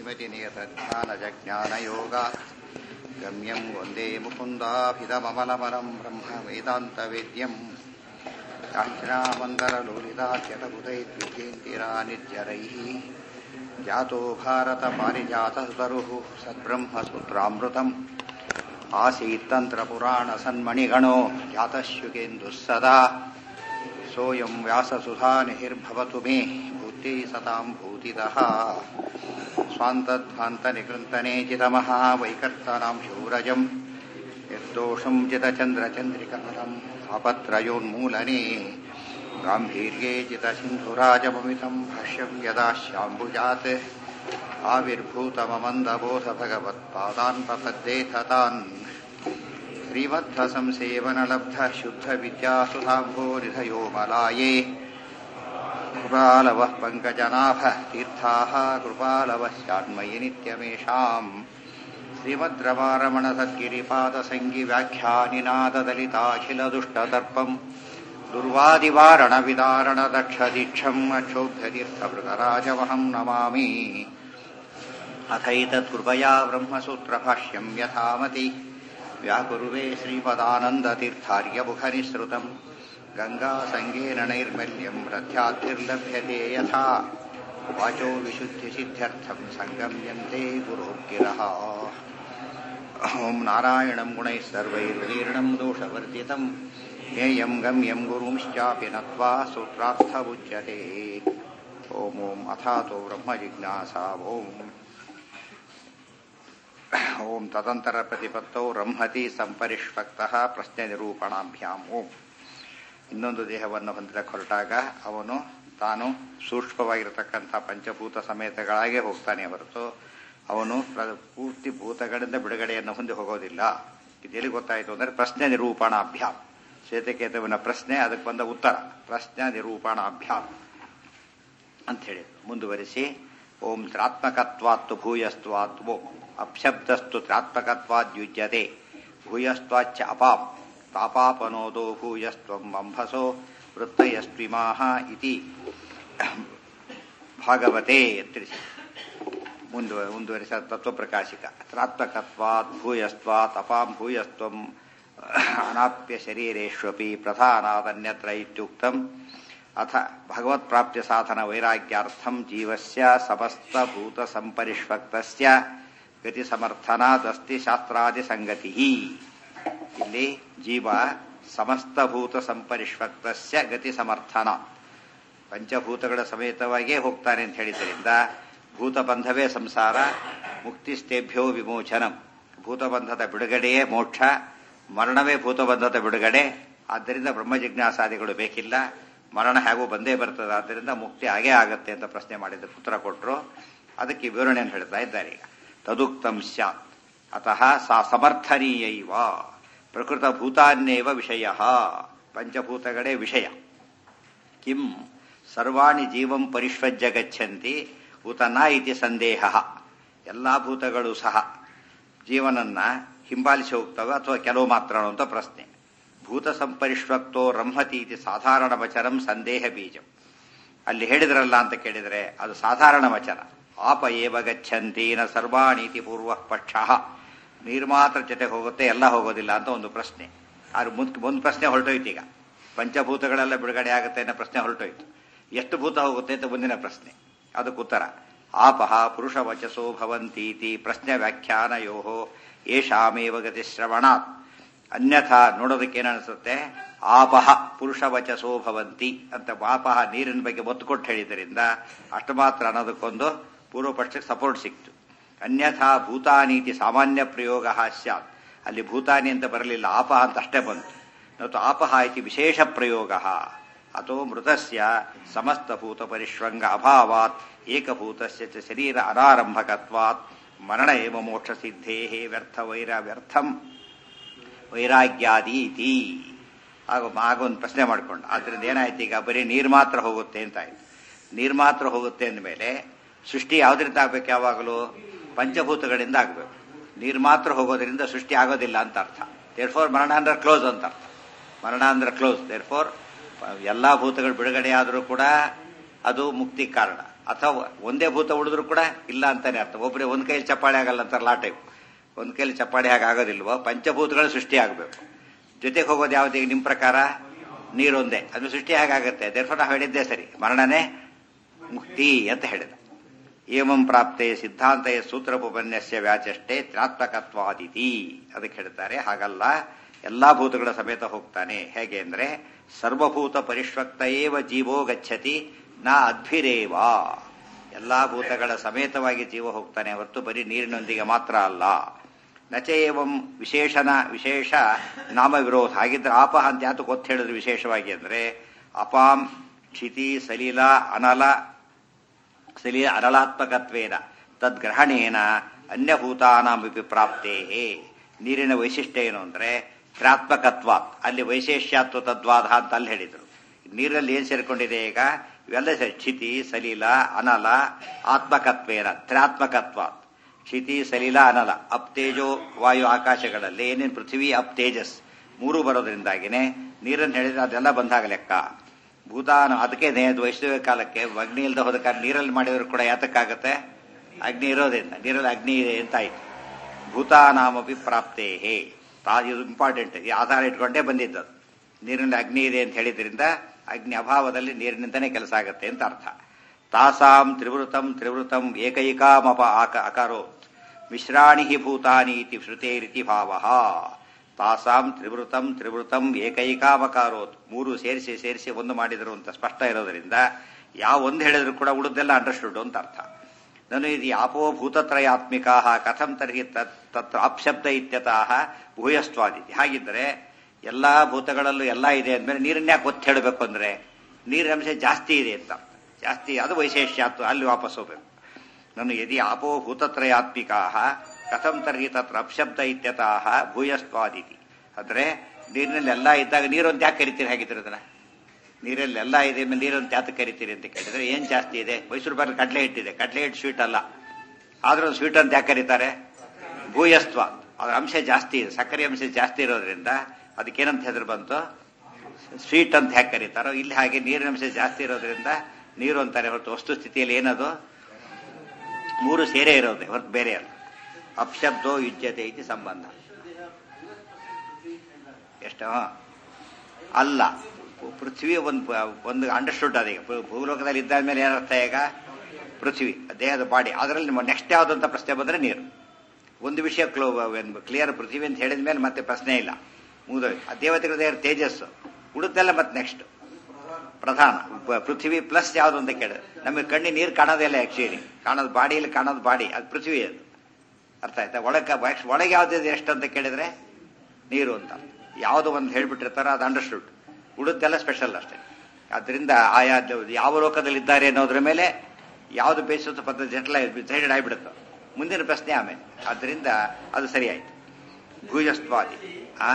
श्रीमतिनियतज्ञानजज्ञानयोगात् गम्यं वन्दे मुकुन्दाभिदममलमलं ब्रह्म वेदान्तवेद्यम् याज्ञामन्दरलोलिताख्यतबुधैर्विद्येन्तिरानित्यरैः जातो भारतपारिजातसुतरुः सद्ब्रह्मसूत्रामृतम् आसीत्तन्त्रपुराणसन्मणिगणो जातश्युकेन्दुः सदा सोऽयं व्याससुधानिहिर्भवतु मे बुद्धि सतां भूतितः स्वान्तध्वान्तनिकृन्तनेचितमः वैकर्तनां शूरजम् निर्दोषं चितचन्द्रचन्द्रिकमलम् आपत्रयोन्मूलने गाम्भीर्ये चितसिन्धुराजममितं भाष्यं यदा श्याम्बुजात् आविर्भूतममन्दबोधभगवत्पादान् प्रपद्येथ तान् श्रीमद्धसंसेवनलब्धशुद्धविद्यासुधाम्भोनिधयो मलाये कृपालवः पङ्कजनाभ तीर्थाः कृपालवः स्यान्मयि नित्यमेषाम् श्रीमद्रमारमणसद्गिरिपादसङ्गिव्याख्यानिनाददलिताखिलदुष्टदर्पम् दुर्वादिवारणविदारणदक्षदीक्षम् अक्षोभ्यतीर्थभृतराजमहम् नमामि अथैतत्कृपया ब्रह्मसूत्रभाष्यम् यथामति व्याकुर्वे श्रीपदानन्दतीर्थार्यमुखनिःसृतम् गङ्गासङ्गेन नैर्मल्यम् रथ्याद्भिर्लभ्यते यथा वाचो विशुद्धिसिद्ध्यर्थम् सङ्गम्यन्ते गुरोर्गिरः ॐ नारायणम् गुणैः सर्वैर्वीर्णम् दोषवर्जितम् ज्ञेयम् गम्यम् गुरुंश्चापि नत्वा सूत्रार्थमुच्यते ॐ ॐ अथातो ब्रह्मजिज्ञासा ॐ ಓಂ ತದಂತರ ಪ್ರತಿಪತ್ತೌ ರಂಹತಿ ಸಂಪರಿಷ್ವಕ್ತಃ ಪ್ರಶ್ನೆ ನಿರೂಪಣಾಭ್ಯಾಂ ಓಂ ಇನ್ನೊಂದು ದೇಹವನ್ನು ಹೊಂದಕ್ಕೆ ಹೊರಟಾಗ ಅವನು ತಾನು ಸೂಕ್ಷ್ಮವಾಗಿರತಕ್ಕಂಥ ಪಂಚಭೂತ ಸಮೇತಗಳಾಗೆ ಹೋಗ್ತಾನೆ ಹೊರತು ಅವನು ಪೂರ್ತಿ ಭೂತಗಳಿಂದ ಬಿಡುಗಡೆಯನ್ನು ಹೊಂದಿ ಹೋಗೋದಿಲ್ಲ ಇದೆಲ್ಲಿ ಗೊತ್ತಾಯಿತು ಅಂದರೆ ಪ್ರಶ್ನೆ ನಿರೂಪಣಾಭ್ಯಾಮ್ ಶ್ವೇತಕೇತುವಿನ ಪ್ರಶ್ನೆ ಅದಕ್ಕೆ ಬಂದ ಉತ್ತರ ಪ್ರಶ್ನೆ ನಿರೂಪಣಾಭ್ಯಾಮ್ ಅಂತ ಹೇಳಿ ಮುಂದುವರಿಸಿ ಓಂ ತ್ರಾತ್ಮಕತ್ವಾತ್ತು ಭೂಯಸ್ತ್ವಾತ್ ಓಂ ಅಪ್ಶಬ್ದಸ್ತು ತ್ರಾತ್ಮಕತ್ವಾದ್ಯುಜ್ಯತೆ ಭೂಯಸ್ತ್ವಾಚ್ಚ ಅಪಾಂ ತಾಪಾಪನೋದೋ ಭೂಯಸ್ತ್ವಂ ಅಂಭಸೋ ವೃತ್ತಯಸ್ವಿಮಾಹ ಇತಿ ಭಾಗವತೆ ತಿಳಿಸಿ ಮುಂದುವ ಮುಂದುವರಿಸ ತತ್ವಪ್ರಕಾಶಿಕ ತ್ರಾತ್ಮಕತ್ವಾತ್ ಭೂಯಸ್ತ್ವಾತ್ ಅಪಾಂ ಭೂಯಸ್ತ್ವಂ ಅನಾಪ್ಯ ಶರೀರೇಷ್ವಪಿ ಪ್ರಧಾನಾದನ್ಯತ್ರ ಇತ್ಯುಕ್ತಂ ಅಥ ಭಗವತ್ಪ್ರಾಪ್ಯ ಸಾಧನ ವೈರಾಗ್ಯಾರ್ಥಂ ಜೀವಸ್ಯ ಸಮಸ್ತಭೂತ ಸಂಪರಿಷ್ವಕ್ತಸ್ಯ ಗತಿ ಸಮರ್ಥನಾದಸ್ತಿ ಶಾಸ್ತ್ರಾದಿ ಸಂಗತಿ ಇಲ್ಲಿ ಜೀವ ಸಮಸ್ತಭೂತ ಸಂಪರಿಷ್ವಕ್ತಸ್ಯ ಗತಿ ಸಮರ್ಥನ ಪಂಚಭೂತಗಳ ಸಮೇತವಾಗಿಯೇ ಹೋಗ್ತಾನೆ ಅಂತ ಹೇಳಿದ್ದರಿಂದ ಭೂತಬಂಧವೇ ಸಂಸಾರ ಮುಕ್ತಿಸ್ತೇಭ್ಯೋ ವಿಮೋಚನಂ ಭೂತಬಂಧದ ಬಿಡುಗಡೆಯೇ ಮೋಕ್ಷ ಮರಣವೇ ಭೂತಬಂಧದ ಬಿಡುಗಡೆ ಆದ್ದರಿಂದ ಬ್ರಹ್ಮಜಿಜ್ಞಾಸಾದಿಗಳು ಬೇಕಿಲ್ಲ ಮರಣ ಹೇಗೂ ಬಂದೇ ಬರ್ತದೆ ಆದ್ದರಿಂದ ಮುಕ್ತಿ ಆಗೇ ಆಗತ್ತೆ ಅಂತ ಪ್ರಶ್ನೆ ಮಾಡಿದ ಉತ್ತರ ಕೊಟ್ಟರು ಅದಕ್ಕೆ ವಿವರಣೆಯನ್ನು ಹೇಳ್ತಾ ಇದ್ದಾರೆ ಈಗ ತದುಕ್ತಂ ಸ್ಯಾತ್ ಅತಃ ಸಾ ಸಮರ್ಥನೀಯೈವ ಪ್ರಕೃತ ಭೂತಾನ್ಯೇವ ವಿಷಯ ಪಂಚಭೂತಗಳೇ ವಿಷಯ ಕಿಂ ಸರ್ವಾಣಿ ಜೀವಂ ಪರಿಷ್ವಜ್ಯ ಗಚ್ಚಂತಿ ಉತನ ಇತಿ ಸಂದೇಹ ಎಲ್ಲಾ ಭೂತಗಳು ಸಹ ಜೀವನನ್ನ ಹಿಂಬಾಲಿಸಿ ಹೋಗ್ತವೆ ಅಥವಾ ಕೆಲವು ಮಾತ್ರ ಅಂತ ಪ್ರಶ್ನೆ ಭೂತ ಸಂಪರಿಷ್ವಕ್ತೋ ರಂಹತಿ ಇತಿ ಸಾಧಾರಣ ವಚನಂ ಸಂದೇಹ ಬೀಜಂ ಅಲ್ಲಿ ಹೇಳಿದ್ರಲ್ಲ ಅಂತ ಕೇಳಿದರೆ ಅದು ಸಾಧಾರಣ ವಚನ ಆಪ ಏವ ಗಚ್ಚಂತಿ ನ ಸರ್ವಾಣೀತಿ ಪೂರ್ವ ಪಕ್ಷ ನೀರು ಮಾತ್ರ ಜೊತೆ ಹೋಗುತ್ತೆ ಎಲ್ಲ ಹೋಗೋದಿಲ್ಲ ಅಂತ ಒಂದು ಪ್ರಶ್ನೆ ಆದ್ರೆ ಮುಂದ್ ಒಂದು ಪ್ರಶ್ನೆ ಹೊರಟೋಯ್ತು ಈಗ ಪಂಚಭೂತಗಳೆಲ್ಲ ಬಿಡುಗಡೆ ಆಗುತ್ತೆ ಅನ್ನೋ ಪ್ರಶ್ನೆ ಹೊರಟೋಯ್ತು ಎಷ್ಟು ಭೂತ ಹೋಗುತ್ತೆ ಅಂತ ಮುಂದಿನ ಪ್ರಶ್ನೆ ಅದಕ್ಕೆ ಉತ್ತರ ಆಪಹ ಪುರುಷ ವಚಸೋ ಭವಂತೀತಿ ಪ್ರಶ್ನೆ ವ್ಯಾಖ್ಯಾನಯೋ ಏಷಾಮೇವ ಗತಿಶ್ರವಣಾತ್ ಅನ್ಯಥಾ ನೋಡೋದಕ್ಕೆ ಏನನ್ಸುತ್ತೆ ಆಪಹ ಪುರುಷ ವಚಸೋ ಭವಂತಿ ಅಂತ ಆಪಹ ನೀರಿನ ಬಗ್ಗೆ ಒತ್ತು ಕೊಟ್ಟು ಹೇಳಿದ್ದರಿಂದ ಅಷ್ಟು ಮಾತ್ರ ಅನ್ನೋದಕ್ಕೊಂದು ಪೂರ್ವಪಕ್ಷಕ್ಕೆ ಸಪೋರ್ಟ್ ಸಿಕ್ತು ಅನ್ಯಥಾ ಭೂತಾನೀತಿ ಸಾಮಾನ್ಯ ಪ್ರಯೋಗ ಸ್ಯಾತ್ ಅಲ್ಲಿ ಭೂತಾನಿ ಅಂತ ಬರಲಿಲ್ಲ ಆಪಹ ಅಂತ ಅಷ್ಟೇ ಬಂತು ಮತ್ತು ಆಪಹ ಇತಿ ವಿಶೇಷ ಪ್ರಯೋಗ ಅಥೋ ಮೃತಸ್ಯ ಸಮಸ್ತಭೂತ ಪರಿಶ್ರಂಗ ಅಭಾವಾತ್ ಏಕಭೂತಸ್ಯ ಚ ಶರೀರ ಅನಾರಂಭಕತ್ವಾತ್ ಮರಣ ಏವ ಮೋಕ್ಷ ಸಿದ್ಧೇ ವ್ಯರ್ಥ ವೈರ ವ್ಯರ್ಥಂ ವೈರಾಗ್ಯಾದಿ ಇತಿ ಆಗ ಆಗ ಒಂದು ಪ್ರಶ್ನೆ ಮಾಡ್ಕೊಂಡು ಆದ್ರಿಂದ ಏನಾಯ್ತು ಈಗ ಬರೀ ನೀರು ಮಾತ್ರ ಹೋಗುತ್ತೆ ಅಂತ ಆಯ್ತು ನೀರು ಮಾತ್ರ ಹೋಗುತ್ತೆ ಅಂದಮೇಲೆ ಸೃಷ್ಟಿ ಯಾವ್ದ್ರಿಂದ ಆಗ್ಬೇಕು ಯಾವಾಗಲೂ ಪಂಚಭೂತಗಳಿಂದ ಆಗಬೇಕು ನೀರು ಮಾತ್ರ ಹೋಗೋದ್ರಿಂದ ಸೃಷ್ಟಿ ಆಗೋದಿಲ್ಲ ಅಂತ ಅರ್ಥ ದೇರ್ ಫೋರ್ ಮರಣ ಅಂದ್ರೆ ಕ್ಲೋಸ್ ಅಂತ ಅರ್ಥ ಮರಣ ಅಂದ್ರೆ ಕ್ಲೋಸ್ ದೇರ್ ಫೋರ್ ಎಲ್ಲಾ ಭೂತಗಳು ಬಿಡುಗಡೆ ಆದರೂ ಕೂಡ ಅದು ಮುಕ್ತಿ ಕಾರಣ ಅಥವಾ ಒಂದೇ ಭೂತ ಉಳಿದ್ರು ಕೂಡ ಇಲ್ಲ ಅಂತಾನೆ ಅರ್ಥ ಒಬ್ಬರೇ ಒಂದ್ ಕೈಲಿ ಚಪ್ಪಾಳೆ ಆಗಲ್ಲ ಅಂತಾರೆ ಲಾ ಟೈಪ್ ಒಂದ್ ಕೈಲಿ ಚಪ್ಪಾಳೆ ಹಾಗೆ ಆಗೋದಿಲ್ವೋ ಪಂಚಭೂತಗಳ ಸೃಷ್ಟಿ ಆಗಬೇಕು ಜೊತೆಗೆ ಹೋಗೋದು ಯಾವ್ದು ನಿಮ್ ಪ್ರಕಾರ ನೀರೊಂದೇ ಅದು ಸೃಷ್ಟಿ ಹೇಗಾಗತ್ತೆ ದೇರ್ಫೋರ್ ನಾವು ಹೇಳಿದ್ದೇ ಸರಿ ಮರಣನೇ ಮುಕ್ತಿ ಅಂತ ಹೇಳಿದ ಏಮಂ ಪ್ರಾಪ್ತೆ ಸಿದ್ಧಾಂತ ಸೂತ್ರೋಪನ್ಯಾಸ ವ್ಯಾಚಷ್ಟೇ ತ್ರಾತ್ಮಕತ್ವಾದಿತಿ ಅದಕ್ಕೆ ಹೇಳ್ತಾರೆ ಹಾಗಲ್ಲ ಎಲ್ಲಾ ಭೂತಗಳ ಸಮೇತ ಹೋಗ್ತಾನೆ ಹೇಗೆ ಅಂದ್ರೆ ಸರ್ವಭೂತ ಪರಿಷ್ವಕ್ತ ಏವ ಜೀವೋ ಗಚ್ಚತಿ ನಾ ಅದ್ಭಿರೇವ ಎಲ್ಲಾ ಭೂತಗಳ ಸಮೇತವಾಗಿ ಜೀವ ಹೋಗ್ತಾನೆ ಹೊರತು ಬರೀ ನೀರಿನೊಂದಿಗೆ ಮಾತ್ರ ಅಲ್ಲ ನಚ ಏವಂ ವಿಶೇಷಣ ವಿಶೇಷ ನಾಮ ವಿರೋಧ ಹಾಗಿದ್ರೆ ಆಪಹ ಅಂತ ಯಾತಕ್ಕೆ ಒತ್ತು ಹೇಳಿದ್ರು ವಿಶೇಷವಾಗಿ ಅಂದ್ರೆ ಅಪಾಂ ಕ್ಷಿತಿ ಸಲೀಲ ಅನಲ ಸಲೀಲ ಅನಲಾತ್ಮಕತ್ವೇನ ತದ್ಗ್ರಹಣೇನ ಅನ್ಯಭೂತಾನಾಮಪಿ ಪ್ರಾಪ್ತೇ ನೀರಿನ ವೈಶಿಷ್ಟ್ಯ ಏನು ಅಂದ್ರೆ ಕ್ರಾತ್ಮಕತ್ವ ಅಲ್ಲಿ ವೈಶೇಷ್ಯಾತ್ವ ತದ್ವಾದ ಅಂತ ಅಲ್ಲಿ ಹೇಳಿದ್ರು ನೀರಲ್ಲಿ ಏನ್ ಸೇರ್ಕೊಂಡಿದೆ ಈಗ ಇವೆಲ್ಲ ಸೇರಿ ಕ್ಷಿತಿ ಸಲೀಲ ಅನಲ ಆತ್ಮಕತ್ವೇನ ತ್ರಾತ್ಮಕತ್ವ ಕ್ಷಿತಿ ಸಲೀಲ ಅನಲ ಅಪ್ ತೇಜೋ ವಾಯು ಆಕಾಶಗಳಲ್ಲಿ ಏನೇನು ಪೃಥ್ವಿ ಅಪ್ ತೇಜಸ್ ಮೂರು ಬರೋದ್ರಿಂದಾಗಿನೇ ನೀರನ್ನು ಹೇಳಿದ್ರೆ ಅದೆಲ್ಲ ಬಂದಾಗ ಲೆಕ್ಕ ಭೂತಾನ ಅದಕ್ಕೆ ವೈಷ್ಣವ ಕಾಲಕ್ಕೆ ಅಗ್ನಿ ಇಲ್ಲದೆ ಹೋದ ಕಾರಣ ನೀರಲ್ಲಿ ಮಾಡಿದ್ರು ಕೂಡ ಯಾತಕ್ಕಾಗತ್ತೆ ಅಗ್ನಿ ಇರೋದ್ರಿಂದ ನೀರಲ್ಲಿ ಅಗ್ನಿ ಇದೆ ಅಂತ ಆಯ್ತು ಭೂತಾನಾಮಪಿ ಪ್ರಾಪ್ತೇ ಹೇ ತಾ ಇದು ಇಂಪಾರ್ಟೆಂಟ್ ಈ ಆಧಾರ ಇಟ್ಕೊಂಡೇ ಬಂದಿದ್ದು ನೀರಿನಲ್ಲಿ ಅಗ್ನಿ ಇದೆ ಅಂತ ಹೇಳಿದ್ರಿಂದ ಅಗ್ನಿ ಅಭಾವದಲ್ಲಿ ನೀರಿನಿಂದನೇ ಕೆಲಸ ಆಗುತ್ತೆ ಅಂತ ಅರ್ಥ ತಾಸಾಂ ತ್ರಿವೃತಂ ತ್ರಿವೃತಂ ಏಕೈಕಾಮಪ ಆಕ ಅಕರೋತ್ ಮಿಶ್ರಾಣಿ ಹಿ ಭೂತಾನಿ ಇತಿ ಶ್ರುತೇರಿತಿ ಭಾವ ತಾಸಾಂ ತ್ರಿವೃತಂ ತ್ರಿವೃತಂ ಏಕೈಕಾಮಕಾರೋತ್ ಮೂರು ಸೇರಿಸಿ ಸೇರಿಸಿ ಒಂದು ಮಾಡಿದರು ಅಂತ ಸ್ಪಷ್ಟ ಇರೋದ್ರಿಂದ ಯಾವ ಒಂದು ಹೇಳಿದ್ರು ಕೂಡ ಉಳಿದೆಲ್ಲ ಅಂಡರ್ಸ್ಟುಡ್ ಅಂತ ಅರ್ಥ ನಾನು ಇದು ಯಾಪೋ ಭೂತತ್ರಯಾತ್ಮಿಕಾ ಕಥಂ ತರ್ಹಿ ತತ್ರ ಅಪ್ಶಬ್ದ ಇತ್ಯತಃ ಭೂಯಸ್ವಾದಿತಿ ಹಾಗಿದ್ರೆ ಎಲ್ಲಾ ಭೂತಗಳಲ್ಲೂ ಎಲ್ಲ ಇದೆ ಅಂದ್ಮೇಲೆ ನೀರನ್ನ ಯಾಕೆ ಒತ್ತು ಹೇಳಬೇಕು ಅಂದ್ರೆ ನೀರಿನ ಅಂಶ ಜಾಸ್ತಿ ಇದೆ ಅಂತ ಜಾಸ್ತಿ ಅದು ವೈಶೇಷ್ಯಾತ್ತು ಅಲ್ಲಿ ವಾಪಸ್ ಹೋಗ್ಬೇಕು ನಾನು ಯದಿ ಆಪೋ ಭೂತತ್ರಯಾತ್ಮಿಕಾ ಕಥಂ ತರ್ಹಿ ತತ್ರ ಅಪ್ಶಬ್ದ ಇತ್ಯತಃ ಭೂಯಸ್ವಾದಿತಿ ಅಂದ್ರೆ ನೀರಿನಲ್ಲಿ ಎಲ್ಲ ಇದ್ದಾಗ ನೀರೊಂದು ಯಾಕೆ ಕರಿತೀರಿ ಹಾಗಿದ್ರೆ ಅದನ್ನ ನೀರಲ್ಲಿ ಎಲ್ಲ ಇದೆ ಮೇಲೆ ನೀರೊಂದು ಯಾತಕ್ಕೆ ಕರಿತೀರಿ ಅಂತ ಕೇಳಿದ್ರೆ ಏನ್ ಜಾಸ್ತಿ ಇದೆ ಮೈಸೂರು ಬಾರಿ ಕಡಲೆ ಹಿಟ್ಟಿದೆ ಕಡಲೆ ಹಿಟ್ಟು ಸ್ವೀಟ್ ಅಲ್ಲ ಆದ್ರೂ ಸ್ವೀಟ್ ಅಂತ ಯಾಕೆ ಕರೀತಾರೆ ಭೂಯಸ್ತ್ವ ಅದ್ರ ಅಂಶ ಜಾಸ್ತಿ ಇದೆ ಸಕ್ಕರೆ ಅಂಶ ಜಾಸ್ತಿ ಇರೋದ್ರಿಂದ ಅದಕ್ಕೇನಂತ ಹೆಸರು ಬಂತು ಸ್ವೀಟ್ ಅಂತ ಯಾಕೆ ಕರೀತಾರೋ ಇಲ್ಲಿ ಹಾಗೆ ನೀರಿನ ಅಂಶ ಜಾಸ್ತಿ ಇರೋದ್ರಿಂದ ನೀರು ಅಂತಾರೆ ಹೊರತು ವಸ್ತು ಸ್ಥಿತಿಯಲ್ಲಿ ಏನದು ಮೂರು ಸೇರೇ ಇರೋದೆ ಹೊರತು ಬೇರೆ ಅಲ್ಲ ಅಪ್ಶಬ್ದೋ ಯುಜ್ಯತೆ ಐತಿ ಸಂಬಂಧ ಎಷ್ಟು ಅಲ್ಲ ಪೃಥ್ವಿ ಒಂದು ಒಂದು ಅಂಡರ್ಸ್ಟುಡ್ ಅದೀಗ ಭೂಲೋಕದಲ್ಲಿ ಇದ್ದಾದ ಮೇಲೆ ಏನರ್ಥ ಈಗ ಪೃಥ್ವಿ ದೇಹದ ಬಾಡಿ ಅದರಲ್ಲಿ ನೆಕ್ಸ್ಟ್ ಯಾವ್ದಂತ ಪ್ರಶ್ನೆ ಬಂದ್ರೆ ನೀರು ಒಂದು ವಿಷಯ ಕ್ಲೋ ಕ್ಲಿಯರ್ ಪೃಥ್ವಿ ಅಂತ ಹೇಳಿದ ಮೇಲೆ ಮತ್ತೆ ಪ್ರಶ್ನೆ ಇಲ್ಲ ಮುಗಿದ ಆ ದೇವತೆಗಳ ದೇಹ ತೇಜಸ್ಸು ಉಳಿದೆಲ್ಲ ಮತ್ತೆ ನೆಕ್ಸ್ಟ್ ಪ್ರಧಾನ ಪೃಥ್ವಿ ಪ್ಲಸ್ ಯಾವುದು ಅಂತ ಕೇಳಿದ್ರೆ ನಮಗೆ ಕಣ್ಣಿ ನೀರು ಕಾಣೋದೇ ಇಲ್ಲ ಆಕ್ಚುಲಿ ಕಾಣೋದು ಬಾಡಿಯಲ್ಲಿ ಕಾಣೋದು ಬಾಡಿ ಅದು ಪೃಥ್ವಿ ಅದು ಅರ್ಥ ಆಯ್ತಾ ಒಳಗೆ ಒಳಗೆ ಯಾವ್ದಿದೆ ಎಷ್ಟು ಅಂತ ಕೇಳಿದ್ರೆ ನೀರು ಅಂತ ಯಾವುದು ಒಂದು ಹೇಳ್ಬಿಟ್ಟಿರ್ತಾರೋ ಅದು ಅಂಡರ್ಸ್ಟುಡ್ ಉಳಿದೆಲ್ಲ ಸ್ಪೆಷಲ್ ಅಷ್ಟೇ ಆದ್ರಿಂದ ಆಯಾ ಯಾವ ಲೋಕದಲ್ಲಿ ಇದ್ದಾರೆ ಅನ್ನೋದ್ರ ಮೇಲೆ ಯಾವುದು ಬೇಯಿಸುತ್ತ ಪದ್ಧತಿ ಜಟ್ಲ ಡಿಸೈಡೆಡ್ ಆಗಿಬಿಡುತ್ತೆ ಮುಂದಿನ ಪ್ರಶ್ನೆ ಆಮೇಲೆ ಆದ್ರಿಂದ ಅದು ಸರಿ ಆಯ್ತು ಭೂಜಸ್ವಾದಿ ಆ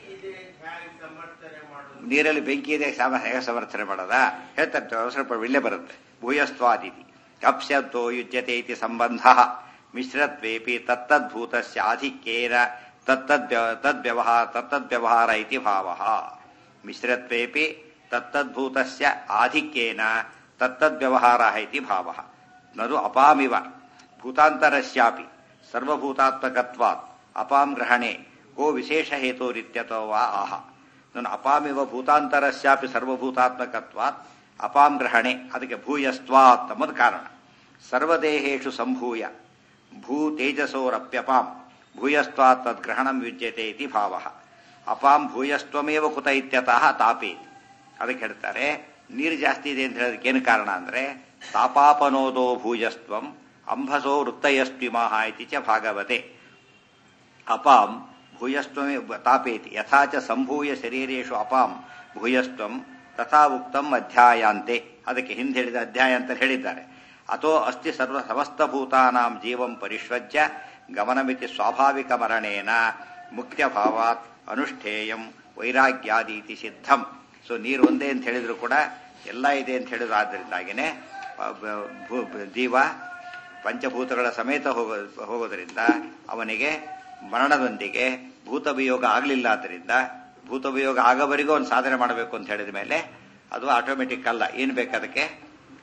ನೀರಲ್ಲಿ ಬೆಂಕಿ ಇದೆ ಹೇಗೆ ಸಮರ್ಥನೆ ಮಾಡೋದಾ ಹೇಳ್ತಾರೆ ಅವಸರ ಇಲ್ಲೇ ಬರುತ್ತೆ ಭೂಯಸ್ವಾದಿತಿ ಅಪ್ಶಬ್ದೋ ಯುಜ್ಯತೆ ಇತಿ ಸಂಬಂಧ ಮಿಶ್ರತ್ವೇಪಿ ತತ್ತದ್ಭೂತಸ್ಯ ಆಧಿಕ್ಯೇನ ತತ್ತದ್ ತದ್ವ್ಯವಹಾರ ತತ್ತದ್ವ್ಯವಹಾರ ಇತಿ ಭಾವ ಮಿಶ್ರತ್ವೇಪಿ ತತ್ತದ್ಭೂತಸ್ಯ ಆಧಿಕ್ಯೇನ ತತ್ತದ್ವ್ಯವಹಾರ ಇತಿ ಭಾವ ನದು ಅಪಾಮಿವ ಭೂತಾಂತರಸ್ಯಾಪಿ ಸರ್ವಭೂತಾತ್ಮಕತ್ವಾತ್ ಅಪಾಂ ಗ್ರಹಣೆ ಕೋ ವಿಶೇಷ ಹೇತುರಿತ್ಯತೋ ವಾ ಆಹ ನಾನು ಅಪಾಮಿವ ಭೂತಾಂತರಸ್ಯಾಪಿ ಸರ್ವಭೂತಾತ್ಮಕತ್ವಾತ್ ಅಪಾಂ ಗ್ರಹಣೆ ಅದಕ್ಕೆ ಭೂಯಸ್ತ್ವಾತ್ ಎಂಬುದು ಕಾರಣ ಸರ್ವದೇಹೇಶು ಸಂಭೂಯ ಭೂ ತೇಜಸೋರಪ್ಯಪಾಂ ಭೂಯಸ್ತ್ವಾತ್ ತದ್ಗ್ರಹಣಂ ಯುಜ್ಯತೆ ಇತಿ ಭಾವ ಅಪಾಂ ಭೂಯಸ್ತ್ವಮೇವ ಕುತ ಇತ್ಯತಃ ತಾಪೇತಿ ಅದಕ್ಕೆ ಹೇಳ್ತಾರೆ ನೀರು ಜಾಸ್ತಿ ಇದೆ ಅಂತ ಹೇಳೋದಕ್ಕೆ ಏನು ಕಾರಣ ಅಂದ್ರೆ ತಾಪಾಪನೋದೋ ಭೂಯಸ್ತ್ವಂ ಅಂಬಸೋ ವೃತ್ತಯಸ್ವಿಮಃ ಇತಿ ಚ ಭಾಗವತೆ ಅಪಾಂ ಭೂಯಸ್ತ್ವಮೇ ತಾಪೇತಿ ಯಥಾ ಚ ಸಂಭೂಯ ಶರೀರೇಶು ಅಪಾಂ ಭೂಯಸ್ತ್ವಂ ತಥಾ ಉಕ್ತಂ ಅಧ್ಯಾಯಾಂತೆ ಅದಕ್ಕೆ ಹಿಂದೆ ಹೇಳಿದ ಅಧ್ಯಾಯ ಅಂತ ಹೇಳಿದ್ದಾರೆ ಅಥೋ ಅಸ್ತಿ ಸರ್ವ ಸಮಸ್ತಭೂತಾನಾಂ ಜೀವಂ ಪರಿಷ್ವಜ್ಯ ಗಮನಮಿತಿ ಸ್ವಾಭಾವಿಕ ಮರಣೇನ ಮುಖ್ಯಭಾವಾತ್ ಅನುಷ್ಠೇಯಂ ವೈರಾಗ್ಯಾದೀತಿ ಸಿದ್ಧಂ ಸೊ ನೀರು ಒಂದೇ ಅಂತ ಹೇಳಿದ್ರು ಕೂಡ ಎಲ್ಲ ಇದೆ ಅಂತ ಹೇಳಿದ್ರು ಆದ್ದರಿಂದಾಗಿನೇ ಜೀವ ಪಂಚಭೂತಗಳ ಸಮೇತ ಹೋಗೋ ಹೋಗೋದ್ರಿಂದ ಅವನಿಗೆ ಮರಣದೊಂದಿಗೆ ಭೂತವಿಯೋಗ ಆಗಲಿಲ್ಲ ಆದ್ದರಿಂದ ಭೂತವಿಯೋಗ ಆಗೋವರೆಗೂ ಒಂದು ಸಾಧನೆ ಮಾಡಬೇಕು ಅಂತ ಹೇಳಿದ ಮೇಲೆ ಅದು ಆಟೋಮೆಟಿಕ್ ಅಲ್ಲ ಏನು ಬೇಕು ಅದಕ್ಕೆ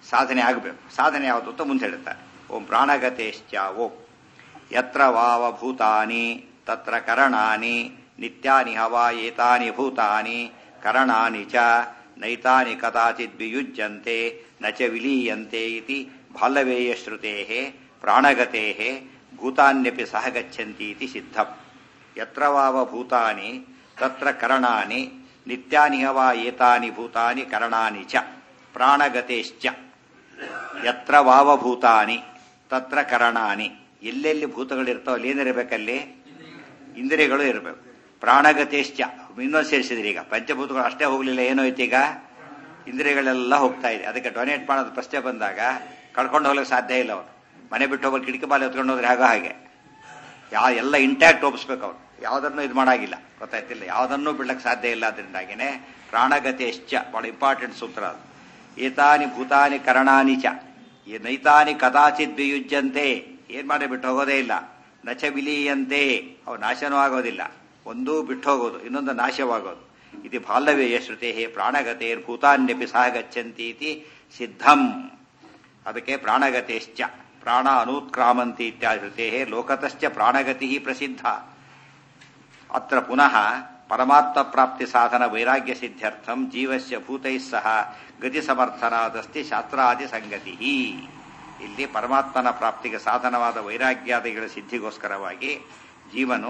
ಸಾಧನೆ ಆಗಬೇಕು ಸಾಧನೆ ಯಾವುದು ಅಂತ ಮುಂದೆ ಹೇಳ್ತಾರೆ ಓಂ ಪ್ರಾಣಗತೇಶ್ಚ ಓಂ ಯತ್ರ ವಾವ ಭೂತಾನಿ ತತ್ರ ಕರಣಾನಿ ನಿತ್ಯಾನಿ ಹವಾ ಏತಾನಿ ಭೂತಾನಿ ಕರಣಾನಿ ಚ ನೈತಾನಿ ಕದಾಚಿತ್ ವಿಯುಜ್ಯಂತೆ ನ ಚ ವಿಲೀಯಂತೆ ಇತಿ ಬಾಲ್ಯವೇಯ ಶ್ರುತೆ ಪ್ರಾಣಗತೆ ಭೂತಾನ್ಯಪಿ ಸಹ ಗಚ್ಚಂತಿ ಇತಿ ಸಿದ್ಧಂ ಯತ್ರ ವಾವ ಭೂತಾನಿ ತತ್ರ ಕರಣಾನಿ ನಿತ್ಯಾನಿ ಹವಾ ಏತಾನಿ ಭೂತಾನಿ ಕರಣಾನಿ ಚ ಪ್ರಾಣಗತೇಶ್ಚ ಯತ್ರ ವಾವ ಭೂತಾನಿ ತತ್ರ ಕರಣಾನಿ ಎಲ್ಲೆಲ್ಲಿ ಭೂತಗಳಿರ್ತಾವ ಅಲ್ಲಿ ಏನಿರಬೇಕಲ್ಲಿ ಇಂದ್ರಿಯಗಳು ಇರಬೇಕು ಪ್ರಾಣಗತೇಶ್ಚ ಇನ್ನೊಂದು ಸೇರಿಸಿದ್ರಿ ಈಗ ಪಂಚಭೂತಗಳು ಅಷ್ಟೇ ಹೋಗ್ಲಿಲ್ಲ ಏನೋಯ್ತು ಈಗ ಇಂದ್ರಿಯಗಳೆಲ್ಲ ಹೋಗ್ತಾ ಇದೆ ಅದಕ್ಕೆ ಡೊನೇಟ್ ಮಾಡೋದು ಪ್ರಶ್ನೆ ಬಂದಾಗ ಕಳ್ಕೊಂಡು ಹೋಗ್ಲಿಕ್ಕೆ ಸಾಧ್ಯ ಇಲ್ಲ ಅವರು ಮನೆ ಬಿಟ್ಟು ಹೋಗೋರು ಕಿಟಕಿ ಬಾಲ ಎತ್ಕೊಂಡು ಹೋದ್ರೆ ಆಗ ಹಾಗೆ ಯಾವ ಎಲ್ಲ ಇಂಟ್ಯಾಕ್ಟ್ ಒಪ್ಪಿಸ್ಬೇಕು ಅವ್ರು ಯಾವುದನ್ನು ಇದು ಮಾಡಾಗಿಲ್ಲ ಗೊತ್ತಾಯ್ತಿಲ್ಲ ಯಾವುದನ್ನೂ ಬಿಡ್ಲಕ್ಕೆ ಸಾಧ್ಯ ಇಲ್ಲ ಅದರಿಂದಾಗಿನೇ ಪ್ರಾಣಗತೇಶ್ಚ ಬಹಳ ಇಂಪಾರ್ಟೆಂಟ್ ಸೂತ್ರ ಅದು ಏತಾನಿ ಭೂತಾನಿ ಕರಣಾನಿ ಚ ಈ ನೈತಾನಿ ಕದಾಚಿತ್ ವಿಯುಜ್ಯಂತೆ ಏನ್ ಮಾಡಿ ಬಿಟ್ಟು ಹೋಗೋದೇ ಇಲ್ಲ ನಚ ವಿಲೀಯಂತೆ ಅವು ನಾಶನೂ ಆಗೋದಿಲ್ಲ ಒಂದೂ ಬಿಟ್ಟು ಹೋಗೋದು ಇನ್ನೊಂದು ನಾಶವಾಗೋದು ಇದು ಬಾಲ್ಯವೇಯ ಶ್ರುತೆ ಪ್ರಾಣಗತೇರ್ ಭೂತಾನ್ಯಪಿ ಸಹ ಗಚ್ಚಂತಿ ಇತಿ ಸಿದ್ಧಂ ಅದಕ್ಕೆ ಪ್ರಾಣಗತೇಶ್ಚ ಪ್ರಾಣ ಅನೂತ್ಕ್ರಾಮಂತಿ ಇತ್ಯಾದಿ ಶ್ರುತೆ ಲೋಕತಶ್ಚ ಪ್ರಾಣಗತಿ ಪ್ರಸಿದ್ಧ ಅತ್ರ ಪುನಃ ಪರಮಾತ್ಮ ಪ್ರಾಪ್ತಿ ಸಾಧನ ವೈರಾಗ್ಯ ಸಿದ್ಧ್ಯರ್ಥಂ ಜೀವಸ್ಯ ಭೂತೈ ಸಹ ಗತಿ ಸಮರ್ಥನಾದಸ್ತಿ ಶಾಸ್ತ್ರಾದಿ ಸಂಗತಿ ಇಲ್ಲಿ ಪರಮಾತ್ಮನ ಪ್ರಾಪ್ತಿಗೆ ಸಾಧನವಾದ ವೈರಾಗ್ಯಾದಿಗಳ ಸಿದ್ಧಿಗೋಸ್ಕರವಾಗಿ ಜೀವನು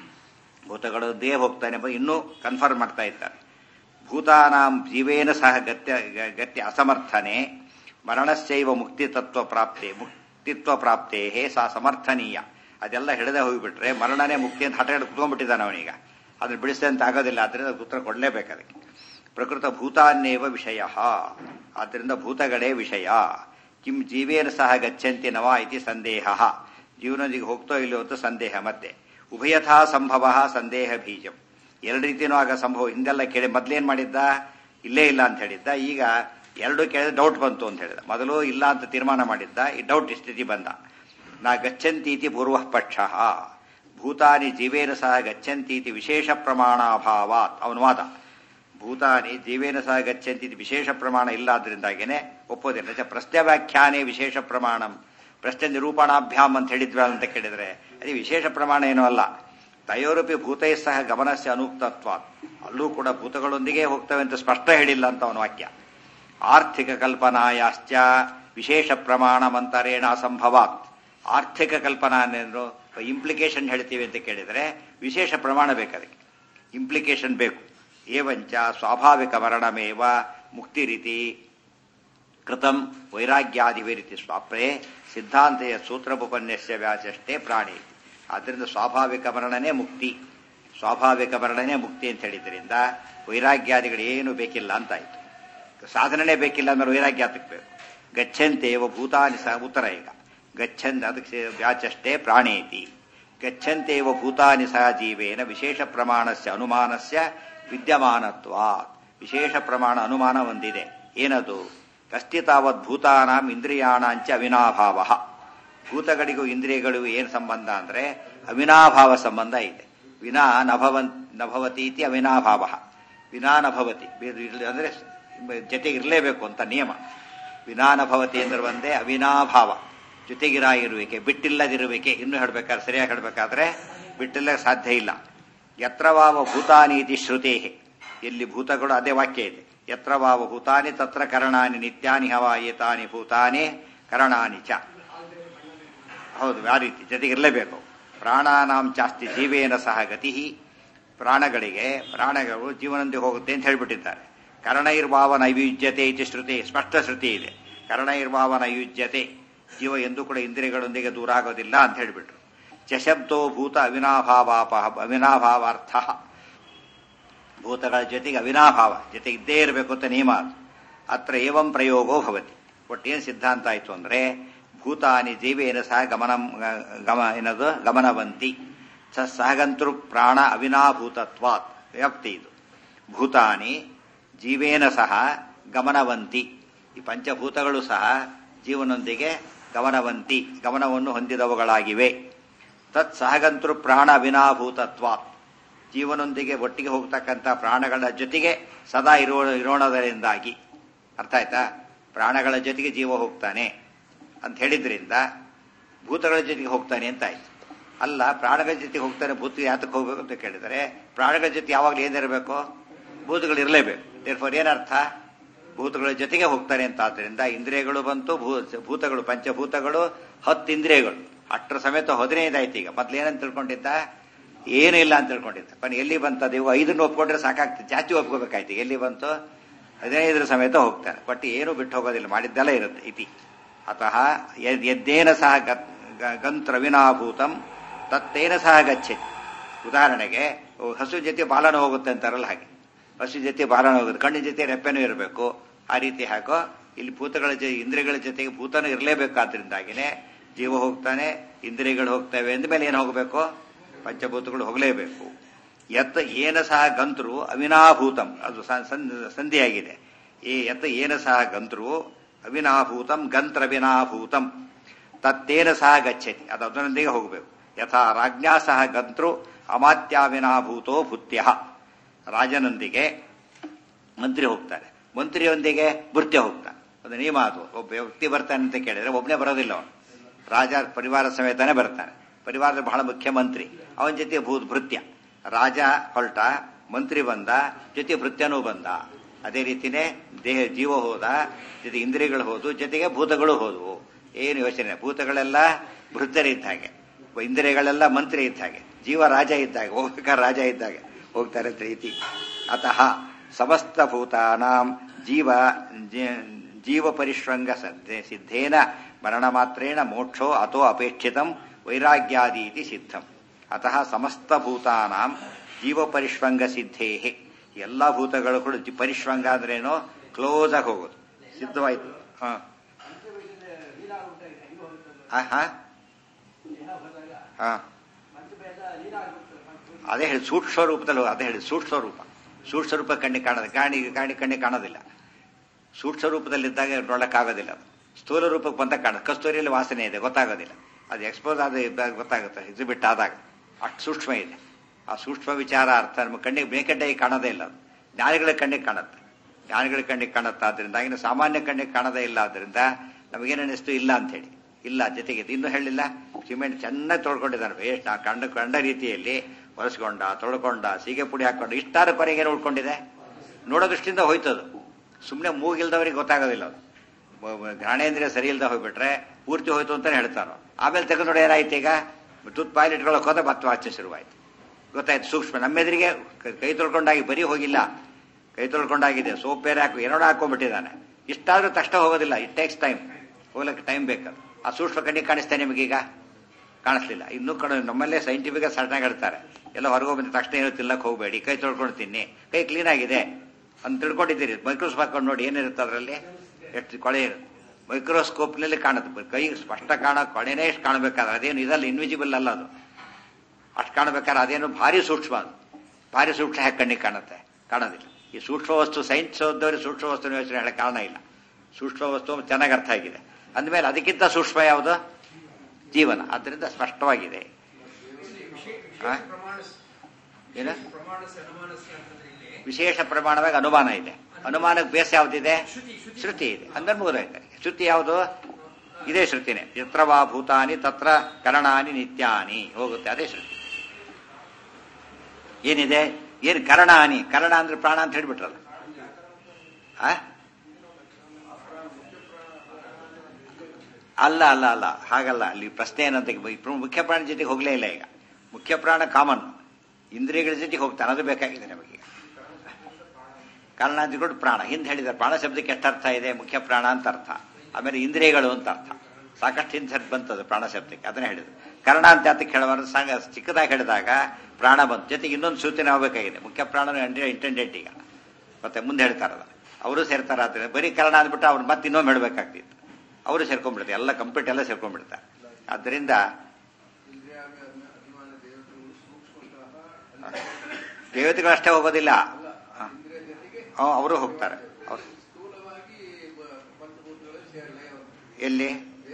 ಭೂತಗಳದ್ದೇ ಹೋಗ್ತಾನೆ ಎಂಬ ಇನ್ನೂ ಕನ್ಫರ್ಮ್ ಮಾಡ್ತಾ ಇದ್ದಾರೆ ಭೂತಾನಾಂ ಜೀವೇನ ಸಹ ಗತ್ಯ ಗತ್ಯ ಅಸಮರ್ಥನೆ ಮರಣಶ್ಚೈವ ಮುಕ್ತಿ ತತ್ವ ಪ್ರಾಪ್ತೆ ಮುಕ್ತಿತ್ವ ಪ್ರಾಪ್ತೇ ಸಾ ಸಮರ್ಥನೀಯ ಅದೆಲ್ಲ ಹಿಡದೆ ಹೋಗಿಬಿಟ್ರೆ ಮರಣನೇ ಮುಕ್ತಿ ಅಂತ ಹಠ ಹಿಡಿದು ಕುತ್ಕೊಂಡ್ಬಿಟ್ಟಿದ್ದಾನೆ ಅವನೀಗ ಅದನ್ನ ಬಿಡಿಸಿದೆ ಅಂತ ಆಗೋದಿಲ್ಲ ಆದ್ರಿಂದ ಉತ್ತರ ಕೊಡಲೇಬೇಕು ಅದಕ್ಕೆ ಪ್ರಕೃತ ಭೂತಾನ್ನೇವ ವಿಷಯ ಆದ್ದರಿಂದ ಭೂತಗಳೇ ವಿಷಯ ಕಿಂ ಜೀವೇನ ಸಹ ಗಚ್ಚಂತಿ ನವಾ ಇತಿ ಸಂದೇಹ ಜೀವನದೊಂದಿಗೆ ಹೋಗ್ತೋ ಇಲ್ಲೋ ಅಂತ ಸಂದೇಹ ಮತ್ತೆ ಉಭಯಥಾ ಸಂಭವ ಸಂದೇಹ ಬೀಜಂ ಎರಡು ರೀತಿಯೂ ಆಗ ಸಂಭವ ಹಿಂದೆಲ್ಲ ಕೇಳಿ ಮೊದ್ಲೇನ್ ಮಾಡಿದ್ದ ಇಲ್ಲೇ ಇಲ್ಲ ಅಂತ ಹೇಳಿದ್ದ ಈಗ ಎರಡು ಕೇಳಿದ್ರೆ ಡೌಟ್ ಬಂತು ಅಂತ ಹೇಳಿದ ಮೊದಲು ಇಲ್ಲ ಅಂತ ತೀರ್ಮಾನ ಮಾಡಿದ್ದ ಈ ಡೌಟ್ ಸ್ಥಿತಿ ಬಂದ ನಾ ಗಚ್ಚಂತೀತಿ ಪೂರ್ವ ಪಕ್ಷ ಭೂತಾನಿ ಜೀವೇನ ಸಹ ಗಚ್ಚಂತೀತಿ ವಿಶೇಷ ಪ್ರಮಾಣಾಭಾವಾತ್ ಅವನ ವಾದ ಭೂತಾನಿ ಜೀವೇನ ಸಹ ಗಚ್ಚಂತಿ ವಿಶೇಷ ಪ್ರಮಾಣ ಇಲ್ಲ ಆದ್ರಿಂದಾಗೇನೆ ಒಪ್ಪೋದಿಲ್ಲ ಚ ಪ್ರಶ್ನೆ ವ್ಯಾಖ್ಯಾನೇ ವಿಶೇಷ ಪ್ರಮಾಣಂ ಪ್ರಶ್ನೆ ನಿರೂಪಣಾಭ್ಯಾಮ್ ಅಂತ ಹೇಳಿದ್ವಿ ಅಂತ ಕೇಳಿದ್ರೆ ಅದೇ ವಿಶೇಷ ಪ್ರಮಾಣ ಏನೂ ಅಲ್ಲ ತಯೋರೂಪಿ ಭೂತೈ ಸಹ ಗಮನಸ್ಯ ಅನುಕ್ತತ್ವ ಅಲ್ಲೂ ಕೂಡ ಭೂತಗಳೊಂದಿಗೆ ಹೋಗ್ತವೆ ಅಂತ ಸ್ಪಷ್ಟ ಹೇಳಿಲ್ಲ ಅಂತ ಅವನ ವಾಕ್ಯ ಆರ್ಥಿಕ ಕಲ್ಪನಾಯಾಶ್ಚ ವಿಶೇಷ ಪ್ರಮಾಣ ಮಂತರೇಣ ಅಸಂಭವಾತ್ ಆರ್ಥಿಕ ಕಲ್ಪನಾ ಅನ್ನೇನು ಇಂಪ್ಲಿಕೇಶನ್ ಹೇಳ್ತೀವಿ ಅಂತ ಕೇಳಿದರೆ ವಿಶೇಷ ಪ್ರಮಾಣ ಬೇಕು ಅದಕ್ಕೆ ಇಂಪ್ಲಿಕೇಶನ್ ಬೇಕು ಏವಂಚ ಸ್ವಾಭಾವಿಕ ಮರಣಮೇವ ಮುಕ್ತಿ ರೀತಿ ಕೃತಂ ವೈರಾಗ್ಯಾದಿವಿರಿತಿ ಸ್ವಾಪ್ರೇ ಸಿದ್ಧಾಂತೆಯ ಸೂತ್ರಪುಪನ್ಯಸ್ಯ ವ್ಯಾಚಷ್ಟೇ ಪ್ರಾಣಿ ಆದ್ದರಿಂದ ಸ್ವಾಭಾವಿಕ ಮರಣನೇ ಮುಕ್ತಿ ಸ್ವಾಭಾವಿಕ ಮರಣನೇ ಮುಕ್ತಿ ಅಂತ ಹೇಳಿದ್ರಿಂದ ವೈರಾಗ್ಯಾದಿಗಳು ಏನು ಬೇಕಿಲ್ಲ ಅಂತಾಯ್ತು ಸಾಧನೆ ಬೇಕಿಲ್ಲ ಅಂದ್ರೆ ವೈರಾಗ್ಯ ಅದಕ್ಕೆ ಬೇಕು ಗಚ್ಚಂತೇವ ಭೂತಾನಿ ಸಹ ಉತ್ತರ ಈಗ ಗಚ್ಚಂತ ಅದಕ್ಕೆ ವ್ಯಾಚಷ್ಟೇ ಪ್ರಾಣೇತಿ ಗಚ್ಚಂತೇವ ಭೂತಾನಿ ಸಹ ಜೀವೇನ ವಿಶೇಷ ಪ್ರಮಾಣಸ್ಯ ಅನುಮಾನಸ್ಯ ವಿದ್ಯಮಾನತ್ವ ವಿಶೇಷ ಪ್ರಮಾಣ ಅನುಮಾನ ಹೊಂದಿದೆ ಏನದು ಕಸ್ತಿ ತಾವತ್ ಭೂತಾನಾಂ ಇಂದ್ರಿಯಾಣಾಂಚ ಅವಿನಾಭಾವ ಭೂತಗಳಿಗೂ ಇಂದ್ರಿಯಗಳಿಗೂ ಏನು ಸಂಬಂಧ ಅಂದ್ರೆ ಅವಿನಾಭಾವ ಸಂಬಂಧ ಇದೆ ವಿನಾ ನಭವನ್ ನಭವತಿ ಇತಿ ಅವಿನಾಭಾವ ವಿನಾ ನಭವತಿ ಅಂದ್ರೆ ಜೊತೆಗಿರಲೇಬೇಕು ಅಂತ ನಿಯಮ ವಿನಾ ನಭವತಿ ಅಂದ್ರೆ ಒಂದೇ ಅವಿನಾಭಾವ ಜೊತೆಗಿರ ಇರುವಿಕೆ ಬಿಟ್ಟಿಲ್ಲದಿರುವಿಕೆ ಇನ್ನು ಹೇಳ್ಬೇಕಾದ್ರೆ ಸರಿಯಾಗಿ ಹೇಳ್ಬೇಕಾದ್ರೆ ಬಿಟ್ಟಿಲ್ಲ ಸಾಧ್ಯ ಇಲ್ಲ ಯತ್ರವಾವ ಭೂತಾನೀತಿ ಶ್ರುತೇ ಎಲ್ಲಿ ಭೂತಗಳು ಅದೇ ವಾಕ್ಯ ಇದೆ ಯತ್ರವಾವ ಭೂತಾನಿ ತತ್ರ ಕರಣಾನಿ ನಿತ್ಯಾನಿ ಹವ ಏತಾನಿ ಭೂತಾನಿ ಕರಣಾನಿ ಚ ಹೌದು ಆ ರೀತಿ ಜೊತೆಗಿರಲೇಬೇಕು ಪ್ರಾಣಾನಾಂ ಜಾಸ್ತಿ ಜೀವೇನ ಸಹ ಗತಿ ಪ್ರಾಣಗಳಿಗೆ ಪ್ರಾಣಗಳು ಜೀವನದೊಂದಿಗೆ ಹೋಗುತ್ತೆ ಅಂತ ಹೇಳ್ಬಿಟ್ಟಿದ್ದಾರೆ ಕರ್ಣೈರ್ಭಾವ ನೈವಿಜ್ಯತೆ ಇತಿ ಶ್ರುತಿ ಸ್ಪಷ್ಟ ಶ್ರುತಿ ಇದೆ ಕರ್ಣೈರ್ಭಾವ ನೈವಿಜ್ಯತೆ ಜೀವ ಎಂದೂ ಕೂಡ ಇಂದ್ರಿಯಗಳೊಂದಿಗೆ ದೂರ ಆಗೋದಿಲ್ಲ ಅಂತ ಹೇಳಿಬಿಟ್ರು ಚಶಬ್ದೋ ಭೂತ ಅವಿನಾಭಾವಾಪ ಅವಿನಾಭಾವಾರ್ಥ ಭೂತಗಳ ಜೊತೆಗೆ ಅವಿನಾಭಾವ ಜೊತೆಗೆ ಇದ್ದೇ ಇರಬೇಕು ಅಂತ ನಿಯಮ ಅದು ಅತ್ರ ಏವಂ ಪ್ರಯೋಗೋ ಭವತಿ ಒಟ್ಟೇನು ಸಿದ್ಧಾಂತ ಆಯಿತು ಅಂದ್ರೆ ಭೂತಾನಿ ಜೀವೇನ ಸಹ ಗಮನ ಗಮ ಏನದು ಗಮನವಂತಿ ಸ ಸಹಗಂತೃ ಪ್ರಾಣ ಅವಿನಾಭೂತತ್ವಾತ್ ವ್ಯಾಪ್ತಿ ಇದು ಭೂತಾನಿ ಜೀವೇನ ಸಹ ಗಮನವಂತಿ ಈ ಪಂಚಭೂತಗಳು ಸಹ ಜೀವನೊಂದಿಗೆ ಗಮನವಂತಿ ಗಮನವನ್ನು ಹೊಂದಿದವುಗಳಾಗಿವೆ ತತ್ ಸಹಗಂತೃ ಪ್ರಾಣ ಅವಿನಾಭೂತತ್ವಾತ್ ಜೀವನೊಂದಿಗೆ ಒಟ್ಟಿಗೆ ಹೋಗ್ತಕ್ಕಂಥ ಪ್ರಾಣಗಳ ಜೊತೆಗೆ ಸದಾ ಇರೋ ಇರೋಣದರಿಂದಾಗಿ ಅರ್ಥ ಆಯ್ತಾ ಪ್ರಾಣಗಳ ಜೊತೆಗೆ ಜೀವ ಹೋಗ್ತಾನೆ ಅಂತ ಹೇಳಿದ್ರಿಂದ ಭೂತಗಳ ಜೊತೆಗೆ ಹೋಗ್ತಾನೆ ಅಂತ ಆಯ್ತು ಅಲ್ಲ ಪ್ರಾಣಗಳ ಜೊತೆಗೆ ಹೋಗ್ತಾನೆ ಭೂತ ಯಾತಕ್ಕೆ ಹೋಗ್ಬೇಕು ಅಂತ ಕೇಳಿದರೆ ಪ್ರಾಣಗಳ ಜೊತೆ ಯಾವಾಗಲೂ ಏನಿರಬೇಕು ಭೂತಗಳು ಇರಲೇಬೇಕು ದೇರ್ಫೋರ್ ಏನರ್ಥ ಭೂತಗಳ ಜೊತೆಗೆ ಹೋಗ್ತಾನೆ ಅಂತ ಆದ್ದರಿಂದ ಇಂದ್ರಿಯಗಳು ಬಂತು ಭೂ- ಭೂತಗಳು ಪಂಚಭೂತಗಳು ಹತ್ತು ಇಂದ್ರಿಯಗಳು ಅಷ್ಟರ ಸಮೇತ ಹದಿನೈದಾಯ್ತು ಈಗ ಮೊದ್ಲು ಏನಂತ ತಿಳ್ಕೊಂಡಿದ್ದ ಏನೂ ಇಲ್ಲ ಅಂತ ತಿಳ್ಕೊಂಡಿದ್ದ ಬನ್ನಿ ಎಲ್ಲಿ ಬಂತದ ಇವು ಐದನ್ನು ಒಪ್ಕೊಂಡ್ರೆ ಸಾಕಾಗ್ತದೆ ಜಾಸ್ತಿ ಒಪ್ಕೋಬೇಕಾಯ್ತು ಎಲ್ಲಿ ಬಂತು ಹದಿನೈದರ ಸಮೇತ ಹೋಗ್ತಾರೆ ಬಟ್ ಏನು ಬಿಟ್ಟು ಹೋಗೋದಿಲ್ಲ ಮಾಡಿದ್ದೆಲ್ಲ ಇರುತ್ತೆ ಇತಿ ಅತಃ ಯದ್- ಯದ್ದೇನ ಸಹ ಗ- ಗ- ಗಂತ್ರ ವಿನಾಭೂತಂ ತತ್ತೇನ ಸಹ ಗಚ್ಚತಿ ಉದಾಹರಣೆಗೆ ಓ, ಹಸು ಜೊತೆ ಬಾಲನ ಹೋಗುತ್ತೆ ಅಂತಾರಲ್ಲ ಹಾಗೆ ಹಸು ಜೊತೆ ಬಾಲನ ಹೋಗುತ್ತೆ ಕಣ್ಣಿನ ಜೊತೆ ರೆಪ್ಪೆನೂ ಇರಬೇಕು ಆ ರೀತಿ ಹಾಕೋ ಇಲ್ಲಿ ಭೂತಗಳ ಜೊ ಇಂದ್ರಿಯಗಳ ಜೊತೆಗೆ ಭೂತನೂ ಇರಲೇಬೇಕಾದ್ರಿಂದಾಗಿನೇ ಜೀವ ಹೋಗ್ತಾನೆ ಇಂದ್ರಿಯಗಳು ಹೋಗ್ತವೆ ಅಂದಮೇಲೆ ಏನು ಹೋಗಬೇಕು ಪಂಚಭೂತಗಳು ಹೋಗಲೇಬೇಕು ಯತ್ ಏನ ಸಹ ಗಂತರು ಅವಿನಾಭೂತಂ ಅದು ಸ- ಸಂ- ಸಂಧಿಯಾಗಿದೆ ಈ ಯತ್ ಏನ ಸಹ ಗಂತರು ಅವಿನಾಭೂತಂ ಗಂತ್ರ ವಿನಾಭೂತಂ ತತ್ತೇನ ಸಹ ಗಚ್ಚತಿ ಅದು ಅದರೊಂದಿಗೆ ಹೋಗಬೇಕು ಯಥಾ ರಾಜ್ಞಾ ಸಹ ಗಂತೃ ಅಮಾತ್ಯಾವಿನಾಭೂತೋ ಭೂತ್ಯ ರಾಜನೊಂದಿಗೆ ಮಂತ್ರಿ ಹೋಗ್ತಾರೆ ಮಂತ್ರಿಯೊಂದಿಗೆ ಭೃತ್ಯ ಹೋಗ್ತಾನೆ ಅದು ನಿಯಮ ಅದು ಒಬ್ಬ ವ್ಯಕ್ತಿ ಬರ್ತಾನೆ ಅಂತ ಕೇಳಿದ್ರೆ ಒಬ್ಬನೇ ಬರೋದಿಲ್ಲ ಅವನು ರಾಜ ಪರಿವಾರ ಸಮೇತನೇ ಬರ್ತಾನೆ ಪರಿವಾರದ ಬಹಳ ಮುಖ್ಯ ಮಂತ್ರಿ ಅವನ ಜೊತೆ ಭೂತ್ ಭೃತ್ಯ ರಾಜ ಹೊರಟ ಮಂತ್ರಿ ಬಂದ ಜೊತೆ ಭೃತ್ಯನೂ ಬಂದ ಅದೇ ರೀತಿನೇ ದೇಹ ಜೀವ ಹೋದ ಜೊತೆ ಇಂದ್ರಿಯಗಳು ಹೋದು ಜೊತೆಗೆ ಭೂತಗಳು ಹೋದವು ಏನು ಯೋಚನೆ ಭೂತಗಳೆಲ್ಲ ಭೃತ್ಯರಿದ್ದ ಹಾಗೆ ಇಂದ್ರಿಯಗಳೆಲ್ಲ ಮಂತ್ರಿ ಇದ್ದ ಹಾಗೆ ಜೀವ ರಾಜ ಇದ್ದಾಗ ಹೋಗ್ಬೇಕಾದ್ರೆ ರಾಜ ಇದ್ದಾಗ ಹೋಗ್ತಾರೆ ಅಂತ ರೀತಿ ಅತಃ ಸಮಸ್ತ ಭೂತಾನಾಂ ಜೀವ ಜೀ- ಜೀವ ಪರಿಶ್ರಂಗ ಸದ್ದೆ- ಸಿದ್ಧೇನ ಮರಣ ಮಾತ್ರೇಣ ಮೋಕ್ಷೋ ಅಥೋ ಅಪೇಕ್ಷಿತಂ ವೈರಾಗ್ಯಾದಿ ಇತಿ ಸಿದ್ಧಂ ಅತಃ ಸಮಸ್ತ ಭೂತಾನಾಂ ಜೀವ ಪರಿಶ್ವಂಗ ಸಿದ್ಧೇ ಎಲ್ಲ ಭೂತಗಳು ಕೂಡ ಜಿ- ಪರಿಶ್ವಂಗ ಅಂದ್ರೇನು ಕ್ಲೋಸ್ ಆಗಿ ಹೋಗೋದು ಸಿದ್ಧವಾಯ್ತು ಹ ಆ, ಹ ಹ ಅದೇ ಹೇಳಿ ಸೂಕ್ಷ್ಮ ರೂಪದಲ್ಲಿ ಅದೇ ಹೇಳಿ ಸೂಕ್ಷ್ಮ ರೂಪ ಸೂಕ್ಷ್ಮ ರೂಪ ಕಣ್ಣಿಗೆ ಕಾಣೋದು ಗಾಣಿ ಗಾಣಿ ಕಣ್ಣಿಗೆ ಕಾಣೋದಿಲ್ಲ ಸೂಕ್ಷ್ಮ ರೂಪದಲ್ಲಿದ್ದಾಗ ನೋಡಕ್ಕಾಗೋದಿಲ್ಲ ಅದು ಸ್ಥೂಲ ರೂಪಕ್ಕೆ ಬಂದಾಗ ಕಾಣ ಕಸ್ತೂರಿಯಲ್ಲಿ ವಾಸನೆ ಇದೆ ಗೊತ್ತಾಗೋದಿಲ್ಲ ಅದು ಎಕ್ಸ್ಪೋಸ್ ಆದ ಇದ್ದಾಗ ಗೊತ್ತಾಗುತ್ತೆ ಎಕ್ಸಿಬಿಟ್ ಆದಾಗ ಅಷ್ಟು ಸೂಕ್ಷ್ಮ ಇದೆ ಆ ಸೂಕ್ಷ್ಮ ವಿಚಾರ ಅರ್ಥ ನಮ್ಮ ಕಣ್ಣಿಗೆ ಬೇಕಡ್ಡಾಗಿ ಕಾಣೋದೇ ಇಲ್ಲ ಅದು ಜ್ಞಾನಿಗಳ ಕಣ್ಣಿಗೆ ಕಾಣುತ್ತೆ ಜ್ಞಾನಿಗಳ ಕಣ್ಣಿಗೆ ಕಾಣುತ್ತೆ ಆದ್ರಿಂದ ಇನ್ನು ಸಾಮಾನ್ಯ ಕಣ್ಣಿಗೆ ಕಾಣೋದೇ ಇಲ್ಲ ಆದ್ರಿಂದ ನಮಗೇನು ಅನ್ನಿಸ್ತು ಇಲ್ಲ ಅಂತ ಹೇಳಿ ಇಲ್ಲ ಜೊತೆಗೆ ಇದು ಇನ್ನೂ ಹೇಳಿಲ್ಲ ಸಿಮೆಂಟ್ ಚೆನ್ನಾಗಿ ತೊಳ್ಕೊಂಡಿದ್ದಾನೆ ವೇಸ್ಟ್ ಆ ಕಂಡ ಕಂಡ ರೀತಿಯಲ್ಲಿ ಒರೆಸ್ಕೊಂಡ ತೊಳ್ಕೊಂಡ ಸೀಗೆ ಪುಡಿ ಹಾಕೊಂಡು ಇಷ್ಟಾರ ಕೊನೆಗೆ ಏನು ಉಳ್ಕೊಂಡಿದೆ ನೋಡೋ ದೃಷ್ಟಿಯಿಂದ ಹೋಯ್ತದು ಸುಮ್ಮನೆ ಮೂಗಿಲ್ದವ್ರಿಗೆ ಗೊತ್ತಾಗೋದಿಲ್ಲ ಅದು ಬ- ಬ- ಘ್ರಾಣೇಂದ್ರಿಯ ಸರಿ ಇಲ್ದ ಹೋಗ್ಬಿಟ್ರೆ ಪೂರ್ತಿ ಹೋಯ್ತು ಅಂತಾನೆ ಹೇಳ್ತಾರೋ ಆಮೇಲೆ ತೆಗೆದು ನೋಡಿ ಏನಾಯ್ತು ಈಗ ತುತ್ ಬಾಯಲ್ಲಿ ಇಟ್ಕೊಳ್ಳೋಕೆ ಹೋದ ಮತ್ತೆ ವಾಚೆ ಶುರುವಾಯ್ತು ಗೊತ್ತಾಯ್ತು ಸೂಕ್ಷ್ಮ ನಮ್ಮೆದುರಿಗೆ ಕ- ಕೈ ತೊಳ್ಕೊಂಡಾಗಿ ಬರೀ ಹೋಗಿಲ್ಲ ಕೈ ತೊಳ್ಕೊಂಡಾಗಿದೆ ಸೋಪ್ ಬೇರೆ ಹಾಕು ಏನೋ ಹಾಕೊಂಡ್ಬಿಟ್ಟಿದ್ದಾನೆ ಇಷ್ಟಾದ್ರೂ ತಕ್ಷಣ ಹೋಗೋದಿಲ್ಲ ಇಟ್ ಟೇಕ್ಸ್ ಟೈಮ್ ಹೋಗ್ಲಿಕ್ಕೆ ಟೈಮ್ ಬೇಕದು ಆ ಸೂಕ್ಷ್ಮ ಕಣ್ಣಿಗೆ ಕಾಣಿಸ್ತಾ ನಿಮಗೀಗ ಕಾಣಿಸ್ಲಿಲ್ಲ ಇನ್ನೂ ಕಣ ನಮ್ಮಲ್ಲೇ ಸೈಂಟಿಫಿಕ್ ಸರ್ಟಾಗಿ ಹೇಳ್ತಾರೆ ಎಲ್ಲ ಹೊರಗೆ ಬಂದ ತಕ್ಷಣ ಏನು ತಿನ್ನಕ್ಕೆ ಹೋಗಬೇಡಿ ಕೈ ತೊಳ್ಕೊಂಡು ತಿನ್ನಿ ಕೈ ಕ್ಲೀನ್ ಆಗಿದೆ ಅಂತ ತಿಳ್ಕೊಂಡಿದ್ದೀರಿ ಮೈಕ್ರೋಸ್ಕೋಪ್ ಹಾಕೊಂಡು ನೋಡಿ ಏನಿರುತ್ತೆ ಅದರಲ್ಲಿ ಎಷ್ಟು ಕೊಳೆ ಇರುತ್ತೆ ಮೈಕ್ರೋಸ್ಕೋಪ್ನಲ್ಲಿ ಕಾಣುತ್ತೆ ಕೈ ಸ್ಪಷ್ಟ ಕಾಣೋ ಕೊಳೆನೇ ಎಷ್ಟು ಕಾಣಬೇಕಾದ್ರೆ ಅದೇನು ಇದಲ್ಲ ಇನ್ವಿಜಿಬಲ್ ಅಲ್ಲ ಅದು ಅಷ್ಟು ಕಾಣಬೇಕಾದ್ರೆ ಅದೇನು ಭಾರಿ ಸೂಕ್ಷ್ಮ ಅದು ಭಾರಿ ಸೂಕ್ಷ್ಮ ಹೇಗೆ ಕಣ್ಣಿಗೆ ಕಾಣುತ್ತೆ ಕಾಣೋದಿಲ್ಲ ಈ ಸೂಕ್ಷ್ಮ ವಸ್ತು ಸೈನ್ಸ್ ಓದೋರಿಗೆ ಸೂಕ್ಷ್ಮ ವಸ್ತು ಯೋಚನೆ ಹೇಳಕ್ಕೆ ಕಾರಣ ಇಲ್ಲ ಸೂಕ್ಷ್ಮ ವಸ್ತು ಚೆನ್ನಾಗಿ ಅರ್ಥ ಆಗಿದೆ ಅಂದಮೇಲೆ ಅದಕ್ಕಿಂತ ಸೂಕ್ಷ್ಮ ಯಾವುದು ಜೀವನ ಅದರಿಂದ ಸ್ಪಷ್ಟವಾಗಿದೆ ಆ? ಏನು ವಿಶೇಷ ಪ್ರಮಾಣವಾಗಿ ಅನುಮಾನ ಇದೆ ಅನುಮಾನಕ್ಕೆ ಬೇಸ್ ಯಾವ್ದಿದೆ ಶ್ರುತಿ ಇದೆ ಅಂದ್ರೆ ಮುಗಿದೋಯ್ತಾರೆ ಶ್ರುತಿ ಯಾವುದು ಇದೇ ಶ್ರುತಿನೇ ಯತ್ರ ವಾ ಭೂತಾನಿ ತತ್ರ ಕರಣಾನಿ ನಿತ್ಯಾನಿ ಹೋಗುತ್ತೆ ಅದೇ ಶ್ರುತಿ ಏನಿದೆ ಏನು ಕರಣಾನಿ ಕರಣ ಅಂದ್ರೆ ಪ್ರಾಣ ಅಂತ ಹೇಳ್ಬಿಟ್ರಲ್ಲ ಆ? ಅಲ್ಲ ಅಲ್ಲ ಅಲ್ಲ ಹಾಗಲ್ಲ ಅಲ್ಲಿ ಪ್ರಶ್ನೆ ಏನಂತ ಈ ಪ್ರ- ಮುಖ್ಯ ಪ್ರಾಣ ಜೊತೆಗೆ ಹೋಗ್ಲೇ ಇಲ್ಲ ಈಗ ಮುಖ್ಯ ಪ್ರಾಣ ಕಾಮನ್ ಇಂದ್ರಿಯಗಳ ಜೊತೆಗೆ ಹೋಗ್ತಾನೆ ಅದು ಬೇಕಾಗಿದೆ ನಮಗೆ ಕಾರಣಾದಿಗಳು ಪ್ರಾಣ ಹಿಂದೆ ಹೇಳಿದ್ದಾರೆ ಪ್ರಾಣ ಶಬ್ದಕ್ಕೆ ಎಷ್ಟು ಅರ್ಥ ಇದೆ ಮುಖ್ಯ ಪ್ರಾಣ ಅಂತ ಅರ್ಥ ಆಮೇಲೆ ಇಂದ್ರಿಯಗಳು ಅಂತ ಅರ್ಥ ಸಾಕಷ್ಟು ಹಿಂದೆ ಬಂತದು ಪ್ರಾಣ ಶಬ್ದಕ್ಕೆ ಅದನ್ನೇ ಹೇಳಿದ್ರು ಕರ್ಣ ಅಂತ ಅದಕ್ಕೆ ಹೇಳುವ ಸಂಗ ಚಿಕ್ಕದಾಗಿ ಹೇಳಿದಾಗ ಪ್ರಾಣ ಬಂತು ಜೊತೆಗೆ ಇನ್ನೊಂದು ಸೂಚನೆ ಆಗಬೇಕಾಗಿದೆ ಮುಖ್ಯ ಪ್ರಾಣನು ಇಂಟೆಂಡೆಂಟ್ ಈಗ ಮತ್ತೆ ಮುಂದೆ ಹೇಳ್ತಾರಲ್ಲ ಅವರು ಸೇರ್ತಾರ ಆದ್ರೆ ಬರೀ ಕರ್ಣ ಅಂದ್ಬಿಟ್ಟು ಅವ್ರು ಮತ್ತೆ ಇನ್ನೊಮ್ಮೆ ಹೇಳಬೇಕಾಗ್ತಿತ್ತು ಅವರು ಸೇರ್ಕೊಂಡ್ಬಿಡ್ತಾರೆ ಎಲ್ಲ ಕಂಪ್ಲೀಟ್ ಎಲ್ಲ ಸೇರ್ಕೊಂಡ್ಬಿಡ್ತಾರೆ ಆದ್ದರಿಂದ ದೇವತೆಗಳಷ್ಟೇ ಹೋಗೋದಿಲ್ಲ ಅವರು ಹೋಗ್ತಾರೆ ಅವ್ರು ಎಲ್ಲಿ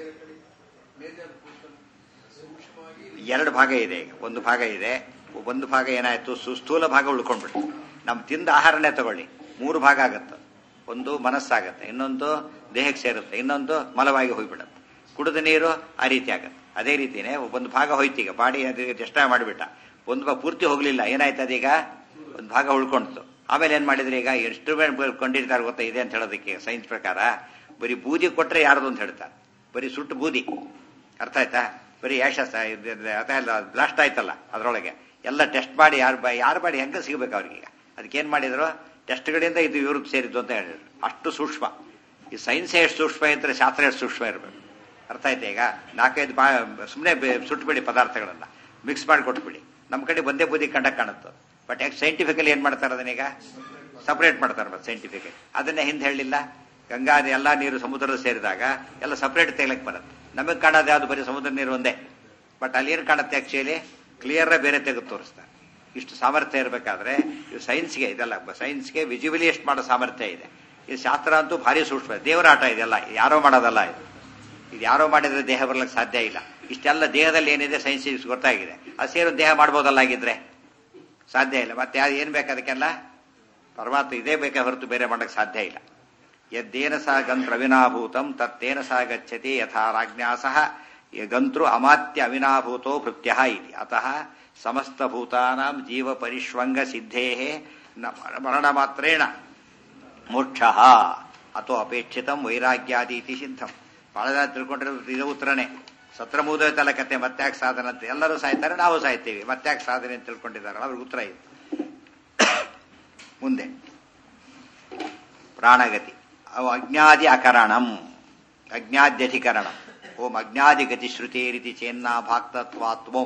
ಎರಡು ಭಾಗ ಇದೆ ಈಗ ಒಂದು ಭಾಗ ಇದೆ ಒಂದು ಭಾಗ ಏನಾಯ್ತು ಸು- ಸ್ಥೂಲ ಭಾಗ ಉಳ್ಕೊಂಡ್ಬಿಟ್ಟು ನಮ್ ತಿಂದ ಆಹಾರನೇ ತಗೊಳ್ಳಿ ಮೂರು ಭಾಗ ಆಗತ್ತೆ ಒಂದು ಮನಸ್ಸಾಗತ್ತೆ ಇನ್ನೊಂದು ದೇಹಕ್ಕೆ ಸೇರುತ್ತೆ ಇನ್ನೊಂದು ಮಲವಾಗಿ ಹೋಗ್ಬಿಡುತ್ತೆ ಕುಡಿದ ನೀರು ಆ ರೀತಿ ಆಗತ್ತೆ ಅದೇ ರೀತಿನೇ ಒಂದು ಭಾಗ ಹೋಯ್ತೀಗ ಬಾಡಿ ಅದಕ್ಕೆ ಡಿಸ್ಟರ್ಬ್ ಮಾಡಿಬಿಟ್ಟ ಒಂದು ಭಾಗ ಪೂರ್ತಿ ಹೋಗ್ಲಿಲ್ಲ ಏನಾಯ್ತು ಅದೀಗ ಒಂದು ಭಾಗ ಉಳ್ಕೊಂಡಿತು ಆಮೇಲೆ ಏನ್ ಮಾಡಿದ್ರೆ ಈಗ ಇನ್ಸ್ಟ್ರೂಮೆಂಟ್ ಕೊಂಡಿರ್ತಾರೆ ಗೊತ್ತಾ ಇದೆ ಅಂತ ಹೇಳೋದಕ್ಕೆ ಸೈನ್ಸ್ ಪ್ರಕಾರ ಬರೀ ಬೂದಿ ಕೊಟ್ರೆ ಯಾರ್ದು ಅಂತ ಹೇಳ್ತಾರೆ ಬರೀ ಸುಟ್ಟು ಬೂದಿ ಅರ್ಥ ಆಯ್ತಾ ಬರೀ ಯಾಶ ಬ್ಲಾಸ್ಟ್ ಆಯ್ತಲ್ಲ ಅದರೊಳಗೆ ಎಲ್ಲ ಟೆಸ್ಟ್ ಮಾಡಿ ಯಾರು ಬಾ ಯಾರು ಬಾಡಿ ಹೆಂಗ ಸಿಗಬೇಕು ಅವ್ರಿಗೆ ಅದಕ್ಕೇನ್ ಮಾಡಿದ್ರು ಟೆಸ್ಟ್ಗಳಿಂದ ಇದು ಇವ್ರಿಗೆ ಸೇರಿದ್ದು ಅಂತ ಹೇಳಿದ್ರು ಅಷ್ಟು ಸೂಕ್ಷ್ಮ ಈ ಸೈನ್ಸ್ ಎಷ್ಟು ಸೂಕ್ಷ್ಮ ಇದ್ರೆ ಶಾಸ್ತ್ರ ಎಷ್ಟು ಸೂಕ್ಷ್ಮ ಇರಬೇಕು ಅರ್ಥ ಆಯ್ತಾ ಈಗ ನಾಲ್ಕೈದು ಬಾ ಸುಮ್ಮನೆ ಸುಟ್ಬಿಡಿ ಪದಾರ್ಥಗಳನ್ನ ಮಿಕ್ಸ್ ಮಾಡಿ ಕೊಟ್ಬಿಡಿ ನಮ್ಮ ಕಡೆ ಒಂದೇ ಬೂದಿ ಕಂಡ ಕಾಣುತ್ತೆ ಬಟ್ ಯಾಕೆ ಸೈಂಟಿಫಿಕಲಿ ಏನ್ ಮಾಡ್ತಾರೆ ಅದನ್ನೀಗ ಸಪರೇಟ್ ಮಾಡ್ತಾರೆ ಮತ್ತೆ ಸೈಂಟಿಫಿಕಲಿ ಅದನ್ನ ಹಿಂದೆ ಹೇಳಿಲ್ಲ ಗಂಗಾ ಎಲ್ಲ ನೀರು ಸಮುದ್ರದ ಸೇರಿದಾಗ ಎಲ್ಲ ಸಪರೇಟ್ ತೆಗ್ಲಕ್ ಬರುತ್ತೆ ನಮಗೆ ಕಾಣೋದು ಯಾವ್ದು ಬರೀ ಸಮುದ್ರ ನೀರು ಒಂದೇ ಬಟ್ ಅಲ್ಲಿ ಏನು ಕಾಣುತ್ತೆ ಆಕ್ಚುಲಿ ಕ್ಲಿಯರ್ ಬೇರೆ ತೆಗೆದು ತೋರಿಸ್ತಾರೆ ಇಷ್ಟು ಸಾಮರ್ಥ್ಯ ಇರಬೇಕಾದ್ರೆ ಇದು ಸೈನ್ಸ್ಗೆ ಇದೆಲ್ಲ ಸೈನ್ಸ್ಗೆ ವಿಜುವಲಿ ಎಷ್ಟು ಮಾಡೋ ಸಾಮರ್ಥ್ಯ ಇದೆ ಈ ಶಾಸ್ತ್ರ ಅಂತೂ ಭಾರಿ ಸೂಕ್ಷ್ಮ ದೇವರ ಆಟ ಇದೆಲ್ಲ ಯಾರೋ ಮಾಡೋದಲ್ಲ ಇದು ಇದು ಯಾರೋ ಮಾಡಿದ್ರೆ ದೇಹ ಬರ್ಲಿಕ್ಕೆ ಸಾಧ್ಯ ಇಲ್ಲ ಇಷ್ಟೆಲ್ಲ ದೇಹದಲ್ಲಿ ಏನಿದೆ ಸೈನ್ಸ್ ಗೊತ್ತಾಗಿದೆ ಅದು ಸೇರು ದೇಹ ಮಾಡ್ಬೋದಲ್ಲ ಆಗಿದ್ರೆ ಸಾಧ್ಯ ಇಲ್ಲ ಮತ್ತೆ ಯಾರು ಏನ್ ಬೇಕು ಅದಕ್ಕೆಲ್ಲ ಪರಮಾತ್ಮ ಇದೇ ಬೇಕೇ ಹೊರತು ಬೇರೆ ಮಾಡಕ್ಕೆ ಸಾಧ್ಯ ಇಲ್ಲ ಯದ್ದೇನ ಸಹ ಗಂತ್ರ ಅವಿನಾಭೂತಂ ತತ್ತೇನ ಸಹ ಗಚ್ಚತಿ ಯಥಾ ರಾಜ್ಞಾ ಸಹ ಗಂತೃ ಅಮಾತ್ಯ ಅವಿನಾಭೂತೋ ಭೃತ್ಯ ಇತಿ ಅತಃ ಸಮಸ್ತ ಭೂತಾನಾಂ ಜೀವ ಪರಿಷ್ವಂಗ ಸಿದ್ಧೇ ಮರಣ ಮಾತ್ರೇಣ ಮೋಕ್ಷ ಅಥೋ ಅಪೇಕ್ಷಿತಂ ವೈರಾಗ್ಯಾದಿ ಇತಿ ಸಿದ್ಧಂ ಬಹಳ ಜನ ತಿಳ್ಕೊಂಡಿರೋದು ಇದು ಉತ್ತರನೇ ಸತ್ರ ಮುಗಿದೋಯ್ತಲ್ಲ ಕತೆ ಮತ್ತ್ಯಾಕೆ ಸಾಧನ ಅಂತ ಎಲ್ಲರೂ ಸಾಯ್ತಾರೆ ನಾವು ಸಾಯ್ತೀವಿ ಮತ್ತ್ಯಾಕೆ ಸಾಧನೆ ಅಂತ ತಿಳ್ಕೊಂಡಿದ್ದಾರೆ ಅವ್ರಿಗೆ ಉತ್ತರ ಇದು ಮುಂದೆ ಪ್ರಾಣಗತಿ ಅವು ಅಜ್ಞಾದಿ ಅಕರಣಂ ಅಜ್ಞಾದ್ಯಧಿಕರಣಂ ಓಂ ಅಜ್ಞಾದಿ ಗತಿ ಶ್ರುತಿ ರೀತಿ ಚೇನ್ನ ಭಾಕ್ತತ್ವಾತ್ವಂ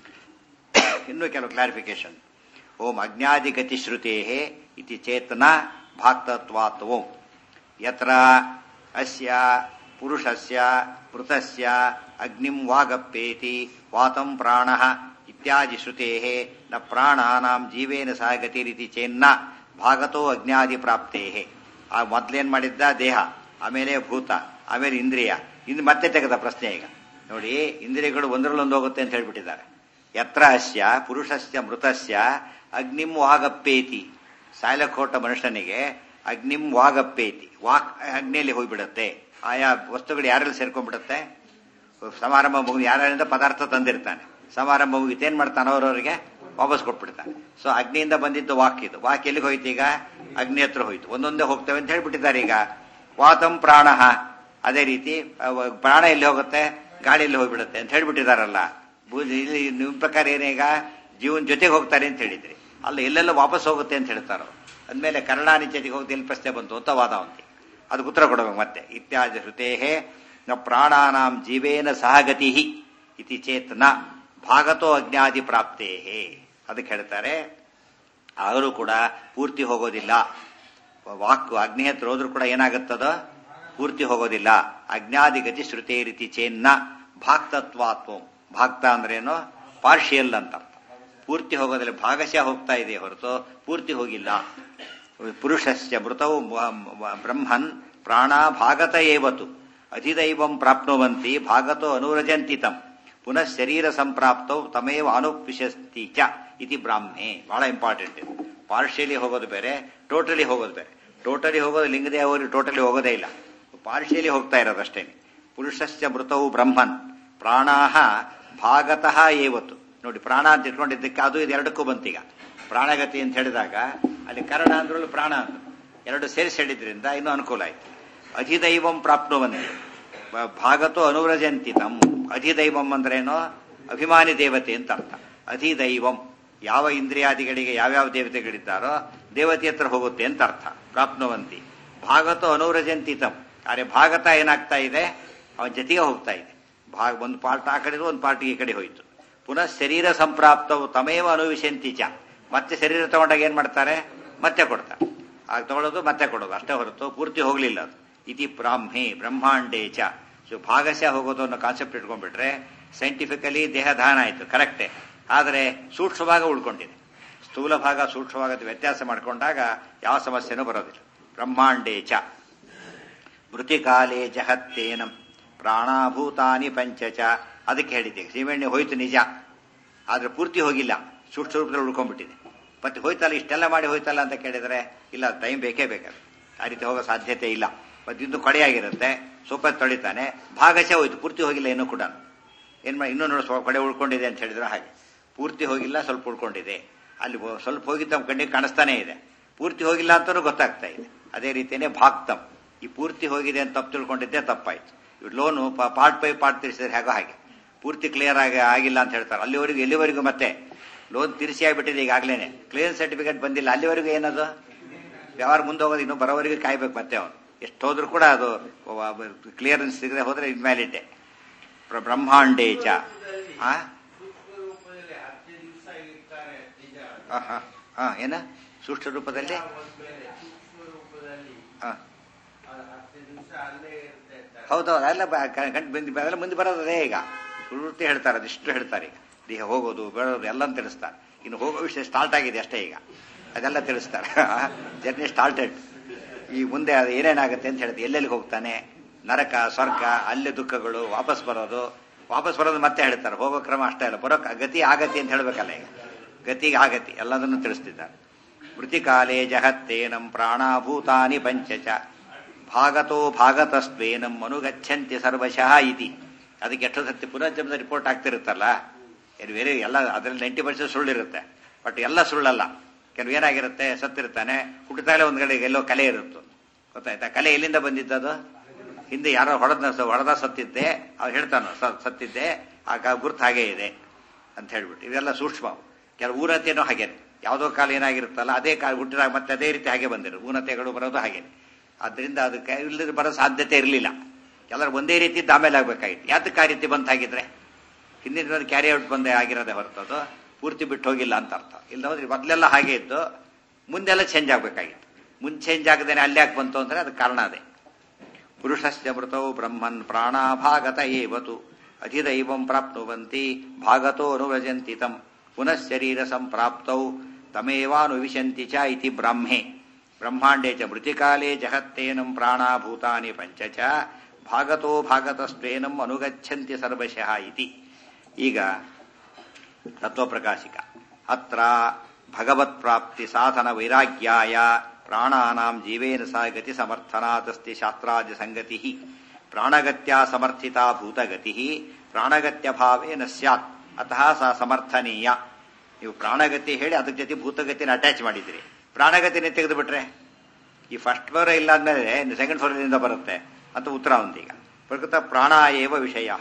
ಇನ್ನು ಕೆಲವು ಕ್ಲಾರಿಫಿಕೇಶನ್ ಓಂ ಅಜ್ಞಾದಿ ಗತಿ ಶ್ರುತೇ ಇತಿ ಚೇತನ ಭಾಕ್ತತ್ವಾತ್ವಂ ಯತ್ರ ಅಸ್ಯ ಪುರುಷಸ್ಯ ಮೃತಸ್ಯ ಅಗ್ನಿಂ ವಾಗಪ್ಪೇತಿ ವಾತಂ ಪ್ರಾಣಃ ಇತ್ಯಾದಿ ಶ್ರುತೇ ನ ಪ್ರಾಣಾನಾಂ ಜೀವೇನ ಸಹ ಗತಿರಿತಿ ಚೇನ್ನ ಭಾಗತೋ ಅಜ್ಞಾದಿ ಪ್ರಾಪ್ತೇ ಆ ಮೊದ್ಲೇನ್ ಮಾಡಿದ್ದ ದೇಹ ಆಮೇಲೆ ಭೂತ ಆಮೇಲೆ ಇಂದ್ರಿಯ ಇನ್ನು ಮತ್ತೆ ತೆಗೆದ ಪ್ರಶ್ನೆ ಈಗ ನೋಡಿ ಇಂದ್ರಿಯಗಳು ಒಂದರಲ್ಲೊಂದು ಹೋಗುತ್ತೆ ಅಂತ ಹೇಳ್ಬಿಟ್ಟಿದ್ದಾರೆ ಯತ್ರ ಅಸ್ಯ ಪುರುಷಸ್ಯ ಮೃತಸ್ಯ ಅಗ್ನಿಂ ವಾಗಪ್ಪೇತಿ ಸಾಯಲಕೋಟ ಮನುಷ್ಯನಿಗೆ ಅಗ್ನಿಂ ವಾಗಪ್ಪೇತಿ ವಾಕ್ ಅಗ್ನಿಯಲ್ಲಿ ಹೋಗ್ಬಿಡುತ್ತೆ ಆಯಾ ವಸ್ತುಗಳು ಯಾರಲ್ಲಿ ಸೇರ್ಕೊಂಡ್ಬಿಡುತ್ತೆ ಸಮಾರಂಭ ಮುಗಿದು ಯಾರಿಂದ ಪದಾರ್ಥ ತಂದಿರ್ತಾನೆ ಸಮಾರಂಭ ಮುಗಿತು ಏನ್ ಮಾಡ್ತಾನೆ ಅವರವರಿಗೆ ವಾಪಸ್ ಕೊಟ್ಬಿಡ್ತಾನೆ ಸೊ ಅಗ್ನಿಯಿಂದ ಬಂದಿದ್ದು ವಾಕ್ ಇದು ವಾಕ್ ಎಲ್ಲಿಗೆ ಹೋಯ್ತು ಈಗ ಅಗ್ನಿ ಹತ್ರ ಹೋಯ್ತು ಒಂದೊಂದೇ ಹೋಗ್ತೇವೆ ಅಂತ ಹೇಳ್ಬಿಟ್ಟಿದ್ದಾರೆ ಈಗ ವಾತಂ ಪ್ರಾಣ ಅದೇ ರೀತಿ ಪ್ರಾಣ ಎಲ್ಲಿ ಹೋಗುತ್ತೆ ಗಾಳಿಯಲ್ಲಿ ಹೋಗ್ಬಿಡುತ್ತೆ ಅಂತ ಹೇಳ್ಬಿಟ್ಟಿದಾರಲ್ಲ ಇಲ್ಲಿ ನಿಮ್ ಪ್ರಕಾರ ಏನೀಗ ಜೀವನ್ ಜೊತೆಗೆ ಹೋಗ್ತಾರೆ ಅಂತ ಹೇಳಿದ್ರಿ ಅಲ್ಲ ಎಲ್ಲೆಲ್ಲ ವಾಪಸ್ ಹೋಗುತ್ತೆ ಅಂತ ಹೇಳ್ತಾರ ಅಂದ್ಮೇಲೆ ಕರ್ಣಾನಿ ಜೊತೆಗೆ ಹೋಗಿ ಎಲ್ಲಿ ಪ್ರಶ್ನೆ ಬಂತು ಅಂತ ವಾದ ಅಂತಿ ಅದಕ್ಕೆ ಉತ್ತರ ಕೊಡಬೇಕು ಮತ್ತೆ ಇತ್ಯಾದಿ ಶ್ರುತೇಹೇ ನ ಪ್ರಾಣಾನಾಂ ಜೀವೇನ ಸಹಗತಿ ಇತಿ ಚೇತನ ಭಾಗತೋ ಅಜ್ಞಾದಿ ಪ್ರಾಪ್ತೇಹೇ ಅದಕ್ಕೆ ಹೇಳ್ತಾರೆ ಆದರೂ ಕೂಡ ಪೂರ್ತಿ ಹೋಗೋದಿಲ್ಲ ವಾಕ್ ಅಗ್ನಿ ಹತ್ರ ಹೋದ್ರೂ ಕೂಡ ಏನಾಗುತ್ತದ ಪೂರ್ತಿ ಹೋಗೋದಿಲ್ಲ ಅಜ್ಞಾದಿ ಗತಿ ಶ್ರುತೇ ರೀತಿ ಚೇನ್ನ ಭಾಕ್ತತ್ವಾತ್ವ ಭಾಕ್ತ ಅಂದ್ರೇನು ಪಾರ್ಷಿಯಲ್ ಅಂತ ಅರ್ಥ ಪೂರ್ತಿ ಹೋಗೋದಿಲ್ಲ ಭಾಗಶಃ ಹೋಗ್ತಾ ಇದೆ ಹೊರತು ಪೂರ್ತಿ ಹೋಗಿಲ್ಲ ಪುರುಷಸ್ಯ ಮೃತವು ಬ್ರಹ್ಮನ್ ಪ್ರಾಣ ಭಾಗತ ಏವತು ಅಧಿದೈವಂ ಪ್ರಾಪ್ನುವಂತಿ ಭಾಗತೋ ಅನುರಜಂತಿ ತಂ ಪುನಃ ಶರೀರ ಸಂಪ್ರಾಪ್ತವು ತಮೇವ ಅನುಪಿಶಸ್ತಿ ಚ ಇತಿ ಬ್ರಾಹ್ಮೆ ಬಹಳ ಇಂಪಾರ್ಟೆಂಟ್ ಇದು ಪಾರ್ಷಿಯಲಿ ಹೋಗೋದು ಬೇರೆ ಟೋಟಲಿ ಹೋಗೋದು ಬೇರೆ ಟೋಟಲಿ ಹೋಗೋದು ಲಿಂಗದೇ ಹೋಗಿ ಟೋಟಲಿ ಹೋಗೋದೇ ಇಲ್ಲ ಪಾರ್ಷಿಯಲಿ ಹೋಗ್ತಾ ಇರೋದಷ್ಟೇ ಪುರುಷಸ್ಯ ಮೃತವು ಬ್ರಹ್ಮನ್ ಪ್ರಾಣಾಹ ಭಾಗತಃ ಏವತ್ತು ನೋಡಿ ಪ್ರಾಣ ಅಂತ ಇಟ್ಕೊಂಡಿದ್ದಕ್ಕೆ ಅದು ಇದು ಎರಡಕ್ಕೂ ಬಂತೀಗ ಪ್ರಾಣಗತಿ ಅಂತ ಹೇಳಿದಾಗ ಅಲ್ಲಿ ಕರಣ ಅಂದ್ರಲ್ಲೂ ಪ್ರಾಣ ಅಂದ್ರು ಎರಡು ಸೇರಿಸಿ ಹೇಳಿದ್ರಿಂದ ಇನ್ನೂ ಅನುಕೂಲ ಆಯ್ತು ಅಧಿದೈವಂ ಪ್ರಾಪ್ನುವಂತೆ ಭಾಗತೋ ಅನುವ್ರಜಂತಿತಂ ಅಧಿದೈವಂ ಅಂದ್ರೇನೋ ಅಭಿಮಾನಿ ದೇವತೆ ಅಂತ ಅರ್ಥ ಅಧಿದೈವಂ ಯಾವ ಇಂದ್ರಿಯಾದಿಗಳಿಗೆ ಯಾವ್ಯಾವ ದೇವತೆಗಳಿದ್ದಾರೋ ದೇವತೆ ಹತ್ರ ಹೋಗುತ್ತೆ ಅಂತ ಅರ್ಥ ಪ್ರಾಪ್ನುವಂತಿ ಭಾಗತೋ ಅನುವ್ರಜಂತಿತಂ ಆದರೆ ಭಾಗತ ಏನಾಗ್ತಾ ಇದೆ ಅವನ ಜೊತೆಗೆ ಹೋಗ್ತಾ ಇದೆ ಭಾಗ ಒಂದು ಪಾರ್ಟ್ ಆ ಕಡೆ ಒಂದು ಪಾರ್ಟ್ ಈ ಕಡೆ ಹೋಯ್ತು ಪುನಃ ಶರೀರ ಸಂಪ್ರಾಪ್ತವು ತಮೇವ ಅನುವಿಶಂತಿ ಚ ಮತ್ತೆ ಶರೀರ ತಗೊಂಡಾಗ ಏನ್ ಮಾಡ್ತಾರೆ ಮತ್ತೆ ಕೊಡ್ತಾರೆ ಆಗ ತಗೊಳ್ಳೋದು ಮತ್ತೆ ಕೊಡೋದು ಅಷ್ಟೇ ಹೊರತು ಪೂರ್ತಿ ಹೋಗ್ಲಿಲ್ಲ ಅದು ಇತಿ ಬ್ರಾಹ್ಮೆ ಬ್ರಹ್ಮಾಂಡೇ ಚ ಸೊ ಭಾಗಶಃ ಹೋಗೋದು ಅನ್ನೋ ಕಾನ್ಸೆಪ್ಟ್ ಇಟ್ಕೊಂಡ್ಬಿಟ್ರೆ ಸೈಂಟಿಫಿಕಲಿ ದೇಹ ದಾನ ಆಯ್ತು ಕರೆಕ್ಟೇ ಆದರೆ ಸೂಕ್ಷ್ಮ ಭಾಗ ಉಳ್ಕೊಂಡಿದೆ ಸ್ಥೂಲ ಭಾಗ ಸೂಕ್ಷ್ಮ ಭಾಗದ ವ್ಯತ್ಯಾಸ ಮಾಡಿಕೊಂಡಾಗ ಯಾವ ಸಮಸ್ಯೆನೂ ಬರೋದಿಲ್ಲ ಬ್ರಹ್ಮಾಂಡೇ ಚ ಮೃತಿಕಾಲೇ ಜಹತ್ತೇನಂ ಪ್ರಾಣಾಭೂತಾನಿ ಪಂಚಚ ಅದಕ್ಕೆ ಹೇಳಿದ್ದೆ ಸೀಮೆಣ್ಣೆ ಹೋಯ್ತು ನಿಜ ಆದ್ರೆ ಪೂರ್ತಿ ಹೋಗಿಲ್ಲ ಸೂಕ್ಷ್ಮ ರೂಪದಲ್ಲಿ ಉಳ್ಕೊಂಡ್ಬಿಟ್ಟಿದೆ ಮತ್ತೆ ಹೋಯ್ತಲ್ಲ ಇಷ್ಟೆಲ್ಲ ಮಾಡಿ ಹೋಯ್ತಲ್ಲ ಅಂತ ಕೇಳಿದ್ರೆ ಇಲ್ಲ ಟೈಮ್ ಬೇಕೇ ಬೇಕಾದ್ರೆ ಆ ರೀತಿ ಹೋಗೋ ಸಾಧ್ಯತೆ ಇಲ್ಲ ಮತ್ತು ಇಂದು ಕಡೆಯಾಗಿರುತ್ತೆ ಸ್ವಲ್ಪ ತೊಳಿತಾನೆ ಭಾಗಶಃ ಹೋಯ್ತು ಪೂರ್ತಿ ಹೋಗಿಲ್ಲ ಇನ್ನೂ ಕೂಡ ಏನ್ ಮಾಡಿ ಇನ್ನೂ ನೋಡಿ ಸ್ವಲ್ಪ ಕಡೆ ಉಳ್ಕೊಂಡಿದೆ ಅಂತ ಹೇಳಿದ್ರೆ ಹಾಗೆ ಪೂರ್ತಿ ಹೋಗಿಲ್ಲ ಸ್ವಲ್ಪ ಉಳ್ಕೊಂಡಿದೆ ಅಲ್ಲಿ ಹೋ- ಸ್ವಲ್ಪ ಹೋಗಿದ್ದ ನಮ್ಮ ಕಣ್ಣಿಗೆ ಕಾಣಿಸ್ತಾನೆ ಇದೆ ಪೂರ್ತಿ ಹೋಗಿಲ್ಲ ಅಂತಲೂ ಗೊತ್ತಾಗ್ತಾ ಇದೆ ಅದೇ ರೀತಿಯೇ ಭಾಕ್ತಂ ಈ ಪೂರ್ತಿ ಹೋಗಿದೆ ಅಂತ ತಪ್ಪು ತಿಳ್ಕೊಂಡಿದ್ದೆ ತಪ್ಪಾಯ್ತು ಇವ್ ಲೋನು ಪಾರ್ಟ್ ಬೈ ಪಾರ್ಟ್ ತಿರ್ಸಿದ್ರೆ ಹೇಗೋ ಹಾಗೆ ಪೂರ್ತಿ ಕ್ಲಿಯರ್ ಆಗಿ ಆಗಿಲ್ಲ ಅಂತ ಹೇಳ್ತಾರೆ ಅಲ್ಲಿವರೆಗೂ ಎಲ್ಲಿವರೆಗೂ ಮತ್ತೆ ಲೋನ್ ತಿರ್ಸಿ ಆಗ್ಬಿಟ್ಟಿದೆ ಈಗಾಗಲೇ ಕ್ಲಿಯರ್ ಸರ್ಟಿಫಿಕೇಟ್ ಬಂದಿಲ್ಲ ಅಲ್ಲಿವರೆಗೂ ಏನದು ವ್ಯವಹಾರ ಮುಂದೆ ಹೋಗೋದು ಇನ್ನೂ ಬರೋವರೆಗೆ ಕಾಯ್ಬೇಕು ಮತ್ತೆ ಅವನು ಎಷ್ಟು ಹೋದ್ರೂ ಕೂಡ ಅದು ಕ್ಲಿಯರೆನ್ಸ್ ಸಿಗದೆ ಹೋದ್ರೆ ಇನ್ವ್ಯಾಲಿಡ್ಡೆ ಬ್ರಹ್ಮಾಂಡೇ ಚ ಆ? ರೂಪದಲ್ಲಿ ಹತ್ತು ದಿವಸ ಇರ್ತಾರೆ ನಿಜ ಆ, ಆ, ಆ, ಏನ ಸೂಕ್ಷ್ಮ ರೂಪದಲ್ಲಿ ಒಂದ್ಮೇಲೆ ಸೂಕ್ಷ್ಮ ರೂಪದಲ್ಲಿ ಆ, ಅದು ಹತ್ತು ದಿವಸ ಅಲ್ಲೇ ಇರುತ್ತೆ ಅಂತ ಹೌದೌದು ಅದೆಲ್ಲ ಬ- ಕ- ಕಂಡು ಬಂದು ಅದೆಲ್ಲ ಮುಂದೆ ಬರೋದು ಅದೇ ಈಗ ಪೂರ್ತಿ ಹೇಳ್ತಾರೆ ಅದಿಷ್ಟು ಹೇಳ್ತಾರೆ ಈಗ ದೇಹ ಹೋಗೋದು ಬೆಳೋದು ಎಲ್ಲ ತಿಳಿಸ್ತಾರೆ ಇನ್ನು ಹೋಗೋ ವಿಷಯ ಸ್ಟಾರ್ಟ್ ಆಗಿದೆ ಅಷ್ಟೇ ಈಗ ಅದೆಲ್ಲ ತಿಳಿಸ್ತಾರೆ ಜರ್ನಿ ಸ್ಟಾರ್ಟೆಡ್ ಈ ಮುಂದೆ ಅದು ಏನೇನಾಗುತ್ತೆ ಅಂತ ಹೇಳ್ತೀವಿ ಎಲ್ಲೆಲ್ಲಿ ಹೋಗ್ತಾನೆ ನರಕ ಸ್ವರ್ಗ ಅಲ್ಲಿ ದುಃಖಗಳು ವಾಪಸ್ ಬರೋದು ವಾಪಸ್ ಬರೋದು ಮತ್ತೆ ಹೇಳ್ತಾರೆ ಹೋಗೋ ಕ್ರಮ ಅಷ್ಟೇ ಅಲ್ಲ ಬರೋ ಗತಿ ಆಗತಿ ಅಂತ ಹೇಳ್ಬೇಕಲ್ಲ ಈಗ ಗತಿಗೆ ಆಗತಿ ಎಲ್ಲದನ್ನು ತಿಳಿಸ್ತಿದ್ದಾರೆ ಮೃತಿಕಾಲೇ ಜಗತ್ತೇನಂ ಪ್ರಾಣಾಭೂತಾನಿ ಪಂಚಚ ಭಾಗತೋ ಭಾಗತಸ್ತ್ವೇನಂ ಅನುಗಚ್ಚಂತಿ ಸರ್ವಶಃ ಇತಿ ಅದಕ್ಕೆ ಎಷ್ಟು ಸತಿ ಪುನರ್ಜನ್ಮದ ರಿಪೋರ್ಟ್ ಆಗ್ತಿರುತ್ತಲ್ಲ ಇದು ಬೇರೆ ಎಲ್ಲ ಅದರಲ್ಲಿ ನೈಂಟಿ ಪರ್ಸೆಂಟ್ ಸುಳ್ಳಿರುತ್ತೆ ಬಟ್ ಎಲ್ಲ ಸುಳ್ಳಲ್ಲ ಕೆಲವು ಏನಾಗಿರುತ್ತೆ ಸತ್ತಿರ್ತಾನೆ ಹುಟ್ಟಿದಾಗಲೇ ಒಂದ್ ಕಡೆ ಎಲ್ಲೋ ಕಲೆ ಇರುತ್ತೆ ಗೊತ್ತಾಯ್ತಾ ಕಲೆ ಎಲ್ಲಿಂದ ಬಂದಿದ್ದದು ಹಿಂದೆ ಯಾರೋ ಹೊಡೆದ ಹೊಡೆದ ಸತ್ತಿದ್ದೆ ಅವ್ರು ಹೇಳ್ತಾನ ಸತ್ತಿದ್ದೆ ಆಗ ಗುರ್ತು ಹಾಗೇ ಇದೆ ಅಂತ ಹೇಳ್ಬಿಟ್ಟು ಇವೆಲ್ಲ ಸೂಕ್ಷ್ಮ ಕೆಲವು ಊನತೆನೂ ಹಾಗೇನೆ ಯಾವುದೋ ಕಾಲ ಏನಾಗಿರುತ್ತಲ್ಲ ಅದೇ ಕಾಲ ಹುಟ್ಟಿದಾಗ ಮತ್ತೆ ಅದೇ ರೀತಿ ಹಾಗೆ ಬಂದಿರು ಊನತೆಗಳು ಬರೋದು ಹಾಗೇನೆ ಆದ್ರಿಂದ ಅದಕ್ಕೆ ಇಲ್ಲದ ಬರೋ ಸಾಧ್ಯತೆ ಇರಲಿಲ್ಲ ಎಲ್ಲರೂ ಒಂದೇ ರೀತಿ ಇದ್ದು ಆಮೇಲೆ ಆಗ್ಬೇಕಾಗಿತ್ತು ಯಾತಕ್ಕೆ ಆ ರೀತಿ ಬಂತ ಹಾಗಿದ್ರೆ ಹಿಂದಿನ ಕ್ಯಾರಿ ಔಟ್ ಬಂದೇ ಆಗಿರೋದೇ ಹೊರತದು ಪೂರ್ತಿ ಬಿಟ್ಟು ಹೋಗಿಲ್ಲ ಅಂತ ಅರ್ಥ ಇಲ್ಲ ಹೋದ್ರೆ ಮೊದಲೆಲ್ಲ ಹಾಗೆ ಇದ್ದು ಮುಂದೆಲ್ಲ ಚೇಂಜ್ ಆಗ್ಬೇಕಾಗಿತ್ತು ಮುಂದೆ ಚೇಂಜ್ ಆಗದೇನೆ ಅಲ್ಲಿ ಯಾಕೆ ಬಂತು ಅಂದ್ರೆ ಅದಕ್ಕೆ ಕಾರಣ ಅದೇ ಪುರುಷಸ್ಯ ಮೃತೌ ಬ್ರಹ್ಮನ್ ಪ್ರಾಣಾಭಾಗತ ಏವತು ಅಧಿದೈವಂ ಪ್ರಾಪ್ನುವಂತಿ ಭಾಗತೋ ಅನುವ್ರಜಂತಿ ತಂ ಪುನಃ ಶರೀರ ಸಂಪ್ರಾಪ್ತೌ ತಮೇವಾನುವಿಶಂತಿ ಚ ಇತಿ ಬ್ರಾಹ್ಮೆ ಬ್ರಹ್ಮಾಂಡೇ ಚ ಮೃತಿಕಾಲೇ ಜಗತ್ತೇನಂ ಪ್ರಾಣಾಭೂತಾನಿ ಪಂಚ ಚ ಭಾಗತೋ ಭಾಗತಸ್ತ್ವೇನಂ ಅನುಗಚ್ಚಂತಿ ಸರ್ವಶಃ ಇತಿ ಈಗ ತತ್ವಪ್ರಕಾಶಿಕ ಅತ್ರ ಭಗವತ್ ಪ್ರಾಪ್ತಿ ಸಾಧನ ವೈರಾಗ್ಯಾಯ ಪ್ರಾಣಾನಾಂ ಜೀವೇನ ಸಹ ಗತಿ ಸಮರ್ಥನಾದಸ್ತಿ ಶಾಸ್ತ್ರಾದಿ ಸಂಗತಿ ಪ್ರಾಣಗತ್ಯ ಸಮರ್ಥಿತಾ ಭೂತಗತಿ ಪ್ರಾಣಗತ್ಯ ಭಾವೇನ ಸ್ಯಾತ್ ಅತಃ ಸಹ ಸಮರ್ಥನೀಯ ನೀವು ಪ್ರಾಣಗತಿ ಹೇಳಿ ಅದ್ರ ಜೊತೆ ಭೂತಗತಿನ ಅಟ್ಯಾಚ್ ಮಾಡಿದಿರಿ ಪ್ರಾಣಗತಿನೇ ತೆಗೆದು ಬಿಟ್ರೆ ಈ ಫಸ್ಟ್ ಫ್ಲೋರ್ ಇಲ್ಲ ಅಂದ್ಮೇಲೆ ಸೆಕೆಂಡ್ ಫ್ಲೋರ್ನಿಂದ ಬರುತ್ತೆ ಅಂತ ಉತ್ತರ ಒಂದೀಗ ಪ್ರಕೃತ ಪ್ರಾಣ ಏವ ವಿಷಯ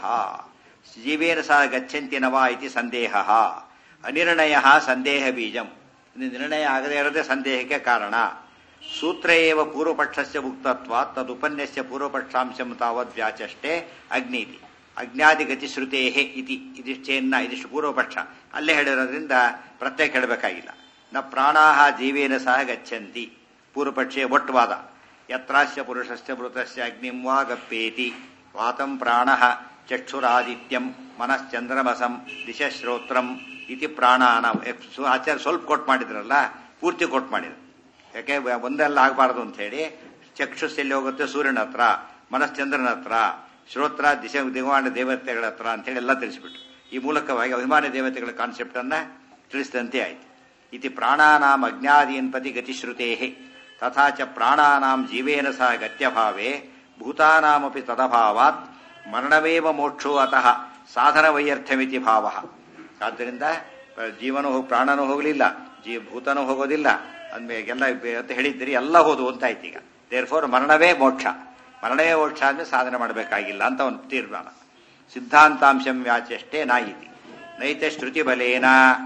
ಜೀವೇನ ಸಹ ಗಚ್ಚಂತಿ ನವಾ ಇತಿ ಸಂದೇಹ ಅನಿರ್ಣಯ ಸಂದೇಹ ಬೀಜಂ ಇದು ನಿರ್ಣಯ ಆಗದೇ ಇರೋದೇ ಸಂದೇಹಕ್ಕೆ ಕಾರಣ ಸೂತ್ರ ಏವ ಪೂರ್ವಪಕ್ಷಸ್ಯ ಮುಕ್ತತ್ವ ತದುಪನ್ಯಸ್ಯ ಪೂರ್ವಪಕ್ಷಾಂಶಂ ತಾವದ್ ವ್ಯಾಚಷ್ಟೇ ಅಗ್ನೀತಿ ಅಜ್ಞಾದಿ ಗತಿ ಶ್ರುತೇ ಇತಿ ಇದಿಷ್ಟೇನ್ನ ಇದಿಷ್ಟು ಪೂರ್ವಪಕ್ಷ ಅಲ್ಲೇ ಹೇಳಿರೋದ್ರಿಂದ ಪ್ರತ್ಯೇಕ ಹೇಳಬೇಕಾಗಿಲ್ಲ ನ ಪ್ರಾಣಾಹ ಜೀವೇನ ಸಹ ಗಚ್ಚಂತಿ ಪೂರ್ವಪಕ್ಷೇ ಒಟ್ಟುವಾದ ಯತ್ರಾಸ್ಯ ಪುರುಷಸ್ಯ ಮೃತಸ್ಯ ಅಗ್ನಿಂ ವಾ ಗಪ್ಪೇತಿ ವಾತಂ ಪ್ರಾಣ ಚಕ್ಷುರಾದಿತ್ಯಂ ಮನಶ್ಚಂದ್ರಮಸಂ ದಿಶಶ್ರೋತ್ರಂ ಇತಿ ಪ್ರಾಣಾನ ಆಚಾರ್ಯ ಸ್ವಲ್ಪ ಕೊಟ್ಟು ಮಾಡಿದ್ರಲ್ಲ ಪೂರ್ತಿ ಕೊಟ್ಟು ಮಾಡಿದ್ರು ಯಾಕೆ ಒಂದೆಲ್ಲ ಆಗಬಾರ್ದು ಅಂತ ಹೇಳಿ ಚಕ್ಷುಸ್ ಎಲ್ಲಿ ಹೋಗುತ್ತೆ ಸೂರ್ಯನ ಹತ್ರ ಮನಶ್ಚಂದ್ರನ ಹತ್ರ ಶ್ರೋತ್ರ ದಿಶ ದಿಗವಾಣ ದೇವತೆಗಳ ಹತ್ರ ಅಂತ ಹೇಳಿ ಎಲ್ಲ ತಿಳಿಸ್ಬಿಟ್ರು ಈ ಮೂಲಕವಾಗಿ ಅಭಿಮಾನಿ ದೇವತೆಗಳ ಕಾನ್ಸೆಪ್ಟ್ ಅನ್ನ ತಿಳಿಸಿದಂತೆ ಆಯ್ತು ಇತಿ ಪ್ರಾಣಾನಾಂ ಅಜ್ಞಾದೀನ್ ಪತಿ ಗತಿಶ್ರುತೇ ತಥಾ ಚ ಪ್ರಾಣಾನಾಂ ಜೀವೇನ ಸಹ ಗತ್ಯಭಾವೇ ಭೂತಾನಾಮಪಿ ತದಭಾವಾತ್ ಮರಣವೇವ ಮೋಕ್ಷೋ ಅತಃ ಸಾಧನ ವೈಯರ್ಥಮಿತಿ ಭಾವ ಆದ್ದರಿಂದ ಜೀವನ ಹೋಗಿ ಪ್ರಾಣನೂ ಹೋಗಲಿಲ್ಲ ಜೀ ಭೂತನೂ ಹೋಗೋದಿಲ್ಲ ಅಂದ್ಮೇಲೆ ಎಲ್ಲ ಅಂತ ಹೇಳಿದ್ದೀರಿ ಎಲ್ಲ ಹೋದು ಅಂತಾಯ್ತು ಈಗ ದೇರ್ ಫೋರ್ ಮರಣವೇ ಮೋಕ್ಷ ಮರಣವೇ ಮೋಕ್ಷ ಅಂದ್ರೆ ಸಾಧನೆ ಮಾಡಬೇಕಾಗಿಲ್ಲ ಅಂತ ಒಂದು ತೀರ್ಮಾನ ಸಿದ್ಧಾಂತಾಂಶಂ ವ್ಯಾಚಷ್ಟೇ ನಾಯಿತಿ ನೈತ ಶ್ರುತಿ ಬಲೇನ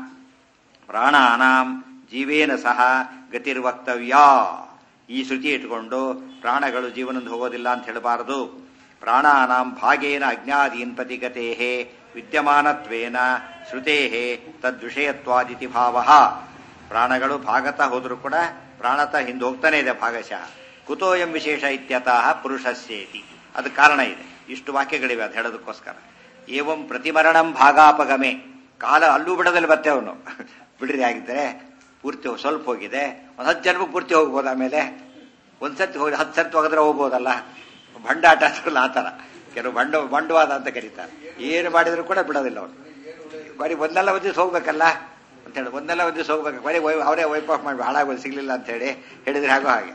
ಪ್ರಾಣಾನಾಂ ಜೀವೇನ ಸಹ ಗತಿರ್ವಕ್ತವ್ಯ ಈ ಶ್ರುತಿ ಇಟ್ಕೊಂಡು ಪ್ರಾಣಗಳು ಜೀವನದ ಹೋಗೋದಿಲ್ಲ ಅಂತ ಹೇಳಬಾರದು ಪ್ರಾಣಾನಾಂ ಭಾಗೇನ ಅಜ್ಞಾದೀನ್ ಪ್ರತಿಗತೆ ವಿದ್ಯಮಾನತ್ವೇನ ಶ್ರುತೇ ತದ್ವಿಷಯತ್ವಾದಿತಿ ಭಾವ ಪ್ರಾಣಗಳು ಭಾಗತ ಹೋದ್ರೂ ಕೂಡ ಪ್ರಾಣತ ಹಿಂದೆ ಹೋಗ್ತಾನೆ ಇದೆ ಭಾಗಶಃ ಕುತೋಯಂ ವಿಶೇಷ ಇತ್ಯತಃ ಪುರುಷಸ್ಯೇತಿ ಅದು ಕಾರಣ ಇದೆ ಇಷ್ಟು ವಾಕ್ಯಗಳಿವೆ ಅದು ಹೇಳೋದಕ್ಕೋಸ್ಕರ ಏವಂ ಪ್ರತಿಮರಣಂ ಭಾಗಾಪಗಮೆ ಕಾಲ ಅಲ್ಲೂ ಬಿಡದಲ್ಲಿ ಮತ್ತೆ ಅವನು ಬಿಡ್ರಿ ಆಗಿದ್ದರೆ ಪೂರ್ತಿ ಸ್ವಲ್ಪ ಹೋಗಿದೆ ಒಂದು ಹತ್ತು ಜನ್ಮಕ್ಕೆ ಪೂರ್ತಿ ಹೋಗ್ಬೋದು ಆಮೇಲೆ ಒಂದ್ಸತಿ ಹೋಗಿ ಹತ್ತು ಸರ್ತಿ ಹೋಗಿದ್ರೆ ಹೋಗ್ಬೋದಲ್ಲ ಭಂಡಾಟ ಅಂತಾರಲ್ಲ ಆ ಥರ ಕೆಲವು ಬಂಡ ಬಂಡವಾದ ಅಂತ ಕರೀತಾರೆ ಏನು ಮಾಡಿದ್ರು ಕೂಡ ಬಿಡೋದಿಲ್ಲ ಅವರು ಬರೀ ಒಂದೆಲ್ಲ ಒಂದು ದಿವಸ ಹೋಗ್ಬೇಕಲ್ಲ ಅಂತ ಹೇಳಿ ಒಂದೆಲ್ಲ ಒಂದು ದಿವಸ ಹೋಗ್ಬೇಕು ಬರೀ ಅವರೇ ವೈಪ್ ಆಫ್ ಮಾಡಿ ಹಾಳಾಗೋದು ಸಿಗ್ಲಿಲ್ಲ ಅಂತ ಹೇಳಿ ಹೇಳಿದ್ರೆ ಹಾಗೋ ಹಾಗೆ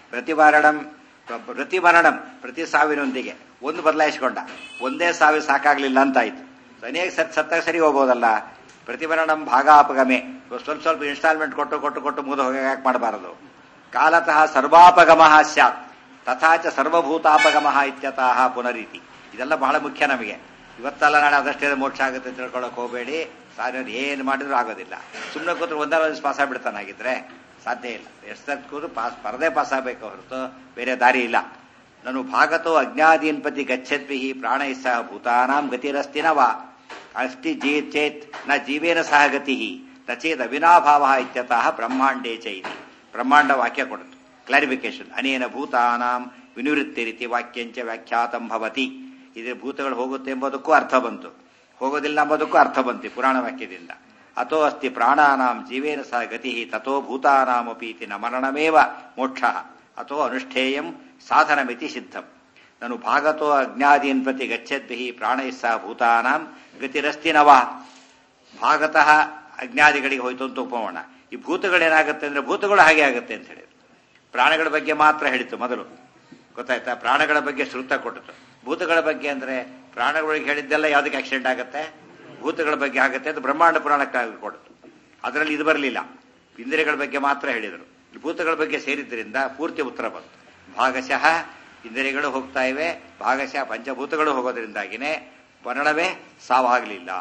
ಪ್ರತಿಮರಣಂ ಪ್ರ- ಪ್ರತಿಮರಣಂ ಪ್ರತಿ ಸಾವಿನೊಂದಿಗೆ ಒಂದು ಬದಲಾಯಿಸಿಕೊಂಡ ಒಂದೇ ಸಾವಿರ ಸಾಕಾಗ್ಲಿಲ್ಲ ಅಂತಾಯ್ತು ಅನೇಕ ಸತ್ ಸತ್ತಾಗ ಸರಿ ಹೋಗೋದಲ್ಲ ಪ್ರತಿಮರಣಂ ಭಾಗಾಪಗಮೆ ಸ್ವಲ್ಪ ಸ್ವಲ್ಪ ಇನ್ಸ್ಟಾಲ್ಮೆಂಟ್ ಕೊಟ್ಟು ಕೊಟ್ಟು ಕೊಟ್ಟು ಮುಗಿದು ಹೋಗಿ ಯಾಕೆ ಮಾಡಬಾರದು ಕಾಲತಃ ಸರ್ವಾಪಗಮ ಸ್ಯಾತ್ ತಥಾಚ ಸರ್ವಭೂತಾಪಗಮ ಇತ್ಯತಃ ಪುನರೀತಿ ಇದೆಲ್ಲ ಬಹಳ ಮುಖ್ಯ ನಮಗೆ ಇವತ್ತಲ್ಲ ನಾಳೆ ಅದಷ್ಟೇ ಮೋಕ್ಷ ಆಗುತ್ತೆ ಅಂತ ತಿಳ್ಕೊಳಕ್ ಹೋಗಬೇಡಿ ಸಾರಿ ಏನು ಮಾಡಿದ್ರು ಆಗೋದಿಲ್ಲ ಸುಮ್ಮನೆ ಕೂತ್ರು ಒಂದರ ಒಂದು ಪಾಸ್ ಆಗ್ಬಿಡ್ತಾನಾಗಿದ್ರೆ ಸಾಧ್ಯ ಇಲ್ಲ ಎಷ್ಟು ಕೂತ್ರು ಪಾಸ್ ಪರದೆ ಪಾಸ್ ಆಗಬೇಕು ಹೊರತು ಬೇರೆ ದಾರಿ ಇಲ್ಲ ನಾನು ಭಾಗತೋ ಅಜ್ಞಾದೀನ್ಪತಿ ಗಚ್ಚದ್ಭಿ ಪ್ರಾಣೈ ಸಹ ಭೂತಾನಾಂ ಗತಿರಸ್ತಿನವ ಅಸ್ತಿ ಜೀ ಚೇತ್ ನ ಜೀವೇನ ಸಹ ಗತಿ ನ ಚೇತ್ ಅವಿನಾಭಾವ ಇತ್ಯತಃ ಬ್ರಹ್ಮಾಂಡೇ ಚ ಇತಿ ಬ್ರಹ್ಮಾಂಡ ವಾಕ್ಯ ಕೊಡುತ್ತೆ ಕ್ಲಾರಿಫಿಕೇಶನ್ ಅನೇನ ಭೂತಾನಾಂ ವಿನಿವೃತ್ತಿ ರೀತಿ ವಾಕ್ಯಂಚ ವ್ಯಾಖ್ಯಾತಂ ಭವತಿ ಇದು ಭೂತಗಳು ಹೋಗುತ್ತೆ ಎಂಬುದಕ್ಕೂ ಅರ್ಥ ಬಂತು ಹೋಗೋದಿಲ್ಲ ಎಂಬುದಕ್ಕೂ ಅರ್ಥ ಬಂತು ಈ ಪುರಾಣ ವಾಕ್ಯದಿಂದ ಅಥೋ ಅಸ್ತಿ ಪ್ರಾಣಾನಾಂ ಜೀವೇನ ಸಹ ಗತಿ ತಥೋ ಭೂತಾನಾಮಪಿ ಇತಿ ನ ಮರಣಮೇವ ಮೋಕ್ಷ ಅಥೋ ಅನುಷ್ಠೇಯಂ ಸಾಧನಮಿತಿ ಸಿದ್ಧಂ ನಾನು ಭಾಗತೋ ಅಜ್ಞಾದೀನ್ ಪ್ರತಿ ಗಚ್ಚದ್ಭಿ ಪ್ರಾಣೈ ಸಹ ಭೂತಾನಾಂ ಗತಿರಸ್ತಿ ನವ ಭಾಗತಃ ಅಜ್ಞಾದಿಗಳಿಗೆ ಹೋಯ್ತು ಅಂತ ಒಪ್ಪೋಣ ಈ ಭೂತಗಳೇನಾಗುತ್ತೆ ಅಂದ್ರೆ ಭೂತಗಳು ಹಾಗೆ ಆಗುತ್ತೆ ಅಂತ ಹೇಳಿದ್ರು ಪ್ರಾಣಿಗಳ ಬಗ್ಗೆ ಮಾತ್ರ ಹೇಳಿತು ಮೊದಲು ಗೊತ್ತಾಯ್ತಾ ಪ್ರಾಣಗಳ ಬಗ್ಗೆ ಶ್ರುತ ಕೊಟ್ಟಿತು ಭೂತಗಳ ಬಗ್ಗೆ ಅಂದ್ರೆ ಪ್ರಾಣಗಳಿಗೆ ಹೇಳಿದ್ದೆಲ್ಲ ಯಾವ್ದಕ್ಕೆ ಆಕ್ಸಿಡೆಂಟ್ ಆಗುತ್ತೆ ಭೂತಗಳ ಬಗ್ಗೆ ಆಗುತ್ತೆ ಅಂತ ಬ್ರಹ್ಮಾಂಡ ಪುರಾಣಕ್ಕಾಗಿ ಕೊಡ್ತು ಅದರಲ್ಲಿ ಇದು ಬರಲಿಲ್ಲ ಇಂದ್ರಿಯಗಳ ಬಗ್ಗೆ ಮಾತ್ರ ಹೇಳಿದರು ಭೂತಗಳ ಬಗ್ಗೆ ಸೇರಿದ್ರಿಂದ ಪೂರ್ತಿ ಉತ್ತರ ಬಂತು ಭಾಗಶಃ ಇಂದ್ರಿಯಗಳು ಹೋಗ್ತಾ ಇವೆ ಭಾಗಶಃ ಪಂಚಭೂತಗಳು ಹೋಗೋದ್ರಿಂದಾಗಿನೇ ವರ್ಣವೇ ಸಾವಾಗಲಿಲ್ಲ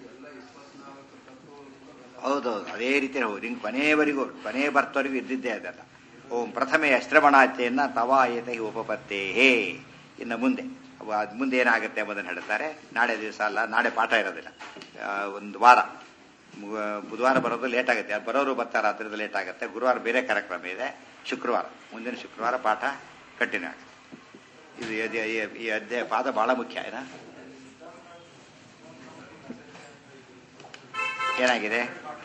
ಹೌದೌದು ಅದೇ ರೀತಿ ಹೌದು ಹಿಂಗೆ ಕೊನೆಯವರೆಗೂ ಕೊನೆ ಬರ್ತವರೆಗೂ ಇದ್ದಿದ್ದೇ ಅದಲ್ಲ ಓಂ ಪ್ರಥಮೆ ಶ್ರವಣಾಚೆಯನ್ನ ತವಾಯತೆ ಉಪಪತ್ತೇ ಹೇ ಇನ್ನು ಮುಂದೆ ಅವು ಅದ್ ಮುಂದೆ ಏನಾಗುತ್ತೆ ಎಂಬುದನ್ನು ಹೇಳ್ತಾರೆ ನಾಳೆ ದಿವಸ ಅಲ್ಲ ನಾಳೆ ಪಾಠ ಇರೋದಿಲ್ಲ ಆ, ಒಂದು ವಾರ ಮು- ಬುಧವಾರ ಬರೋದು ಲೇಟ್ ಆಗುತ್ತೆ ಅದು ಬರೋರು ಬರ್ತಾರೆ ಅದರಿಂದ ಲೇಟ್ ಆಗುತ್ತೆ ಗುರುವಾರ ಬೇರೆ ಕಾರ್ಯಕ್ರಮ ಇದೆ ಶುಕ್ರವಾರ ಮುಂದಿನ ಶುಕ್ರವಾರ ಪಾಠ ಕಂಟಿನ್ಯೂ ಆಗುತ್ತೆ ಇದು ಈ- ಈ- ಈ ಅಧ್ಯಾಯ ಪಾದ ಬಹಳ ಮುಖ್ಯ ಏನ ಏನಾಗಿದೆ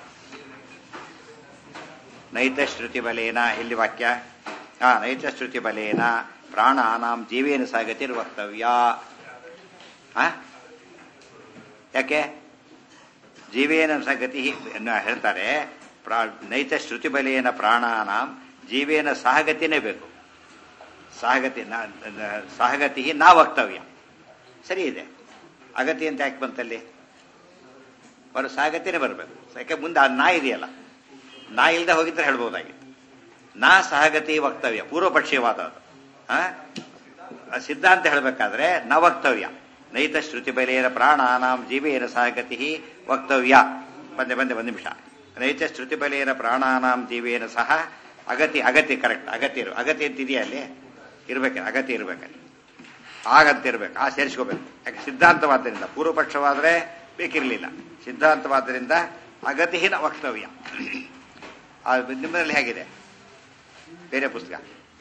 ನೈತ ಶ್ರುತಿ ಬಲೇನ ಎಲ್ಲಿ ವಾಕ್ಯ ಹಾ ನೈತ ಶ್ರುತಿ ಬಲೇನ ಪ್ರಾಣಾನಾಂ ಜೀವೇನ ಸಾಗತಿರ್ ವಕ್ತವ್ಯ ಆ? ಯಾಕೆ ಜೀವೇನ ಸಗತಿ ಹೇಳ್ತಾರೆ ಪ್ರಾ- ನೈತ ಶ್ರುತಿ ಬಲೇನ ಪ್ರಾಣಾನಾಂ ಜೀವೇನ ಸಹಗತಿನೇ ಬೇಕು ಸಹಗತಿ ನಾ- ನ- ಸಹಗತಿ ನಾ ವಕ್ತವ್ಯ ಸರಿ ಇದೆ ಅಗತಿ ಅಂತ ಯಾಕೆ ಬಂತಲ್ಲಿ ಬರೋ ಸಾಗತಿನೇ ಬರಬೇಕು ಯಾಕೆ ಮುಂದೆ ಆ ನಾ ಇದೆಯಲ್ಲ ನಾ ಇಲ್ಲದೆ ಹೋಗಿದ್ರೆ ಹೇಳ್ಬೋದಾಗಿತ್ತು ನಾ ಸಹಗತಿ ವಕ್ತವ್ಯ ಪೂರ್ವಪಕ್ಷೀಯವಾದ ಅದು ಆ? ಆ ಸಿದ್ಧಾಂತ ಹೇಳಬೇಕಾದ್ರೆ ನ ವಕ್ತವ್ಯ ನೈತ ಶ್ರುತಿ ಬಲೆಯರ ಪ್ರಾಣಾನಾಂ ಜೀವೇನ ಸಹಗತಿ ವಕ್ತವ್ಯ ಬಂದೆ ಬಂದೆ ಒಂದು ನಿಮಿಷ ನೈತ ಶ್ರುತಿ ಬಲೆಯರ ಪ್ರಾಣಾನಾಂ ಜೀವೇನ ಸಹ ಅಗತಿ ಅಗತಿ ಕರೆಕ್ಟ್ ಅಗತಿ ಇರು ಅಗತಿ ಅಂತ ಇದೆಯಾ ಅಲ್ಲಿ ಇರ್ಬೇಕು ಅಗತಿ ಇರ್ಬೇಕಲ್ಲಿ ಆಗಂತ ಇರ್ಬೇಕು ಆ ಸೇರಿಸ್ಕೋಬೇಕು ಯಾಕೆ ಸಿದ್ಧಾಂತವಾದ್ದರಿಂದ ಪೂರ್ವಪಕ್ಷವಾದ್ರೆ ಬೇಕಿರಲಿಲ್ಲ ಸಿದ್ಧಾಂತವಾದ್ದರಿಂದ ಅಗತಿಹೀನ ವಕ್ತವ್ಯ ಆ ನಿಮ್ಮಲ್ಲಿ ಹೇಗಿದೆ ಬೇರೆ ಪುಸ್ತಕ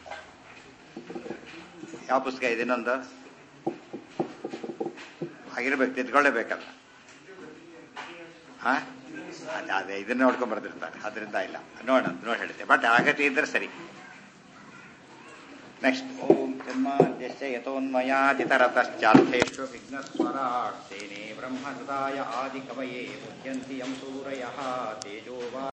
ಯಾವ ಪುಸ್ತಕ ಇದೆ ಇನ್ನೊಂದು ಹಾಗಿರ್ಬೇಕು ತಿದ್ಕೊಳ್ಳೇಬೇಕಲ್ಲ ಹಾ ಅದೇ ಅದೇ ಇದನ್ನ ನೋಡ್ಕೊಂಡ್ ಬರ್ತಿರ್ತಾರೆ ಅದರಿಂದ ಇಲ್ಲ ನೋಡ ನೋಡಿ ಹೇಳಿದ್ದೆ ಬಟ್ ಅಗತ್ಯ ಇದ್ರೆ ಸರಿ ನೆಕ್ಸ್ಟ್ ಓಂ ಜನ್ಮಾದ್ಯಶ್ಚ ಯತೋನ್ಮಯಾದಿತರತಶ್ಚಾರ್ಥೇಷು ವಿಘ್ನಸ್ವರಾಟ್ ತೇನೇ ಬ್ರಹ್ಮಹೃದಾಯ ಆದಿಕವಯೇ ಮುಹ್ಯಂತಿ ಯಂ ಸೂರಯಃ ತೇಜೋ ವಾ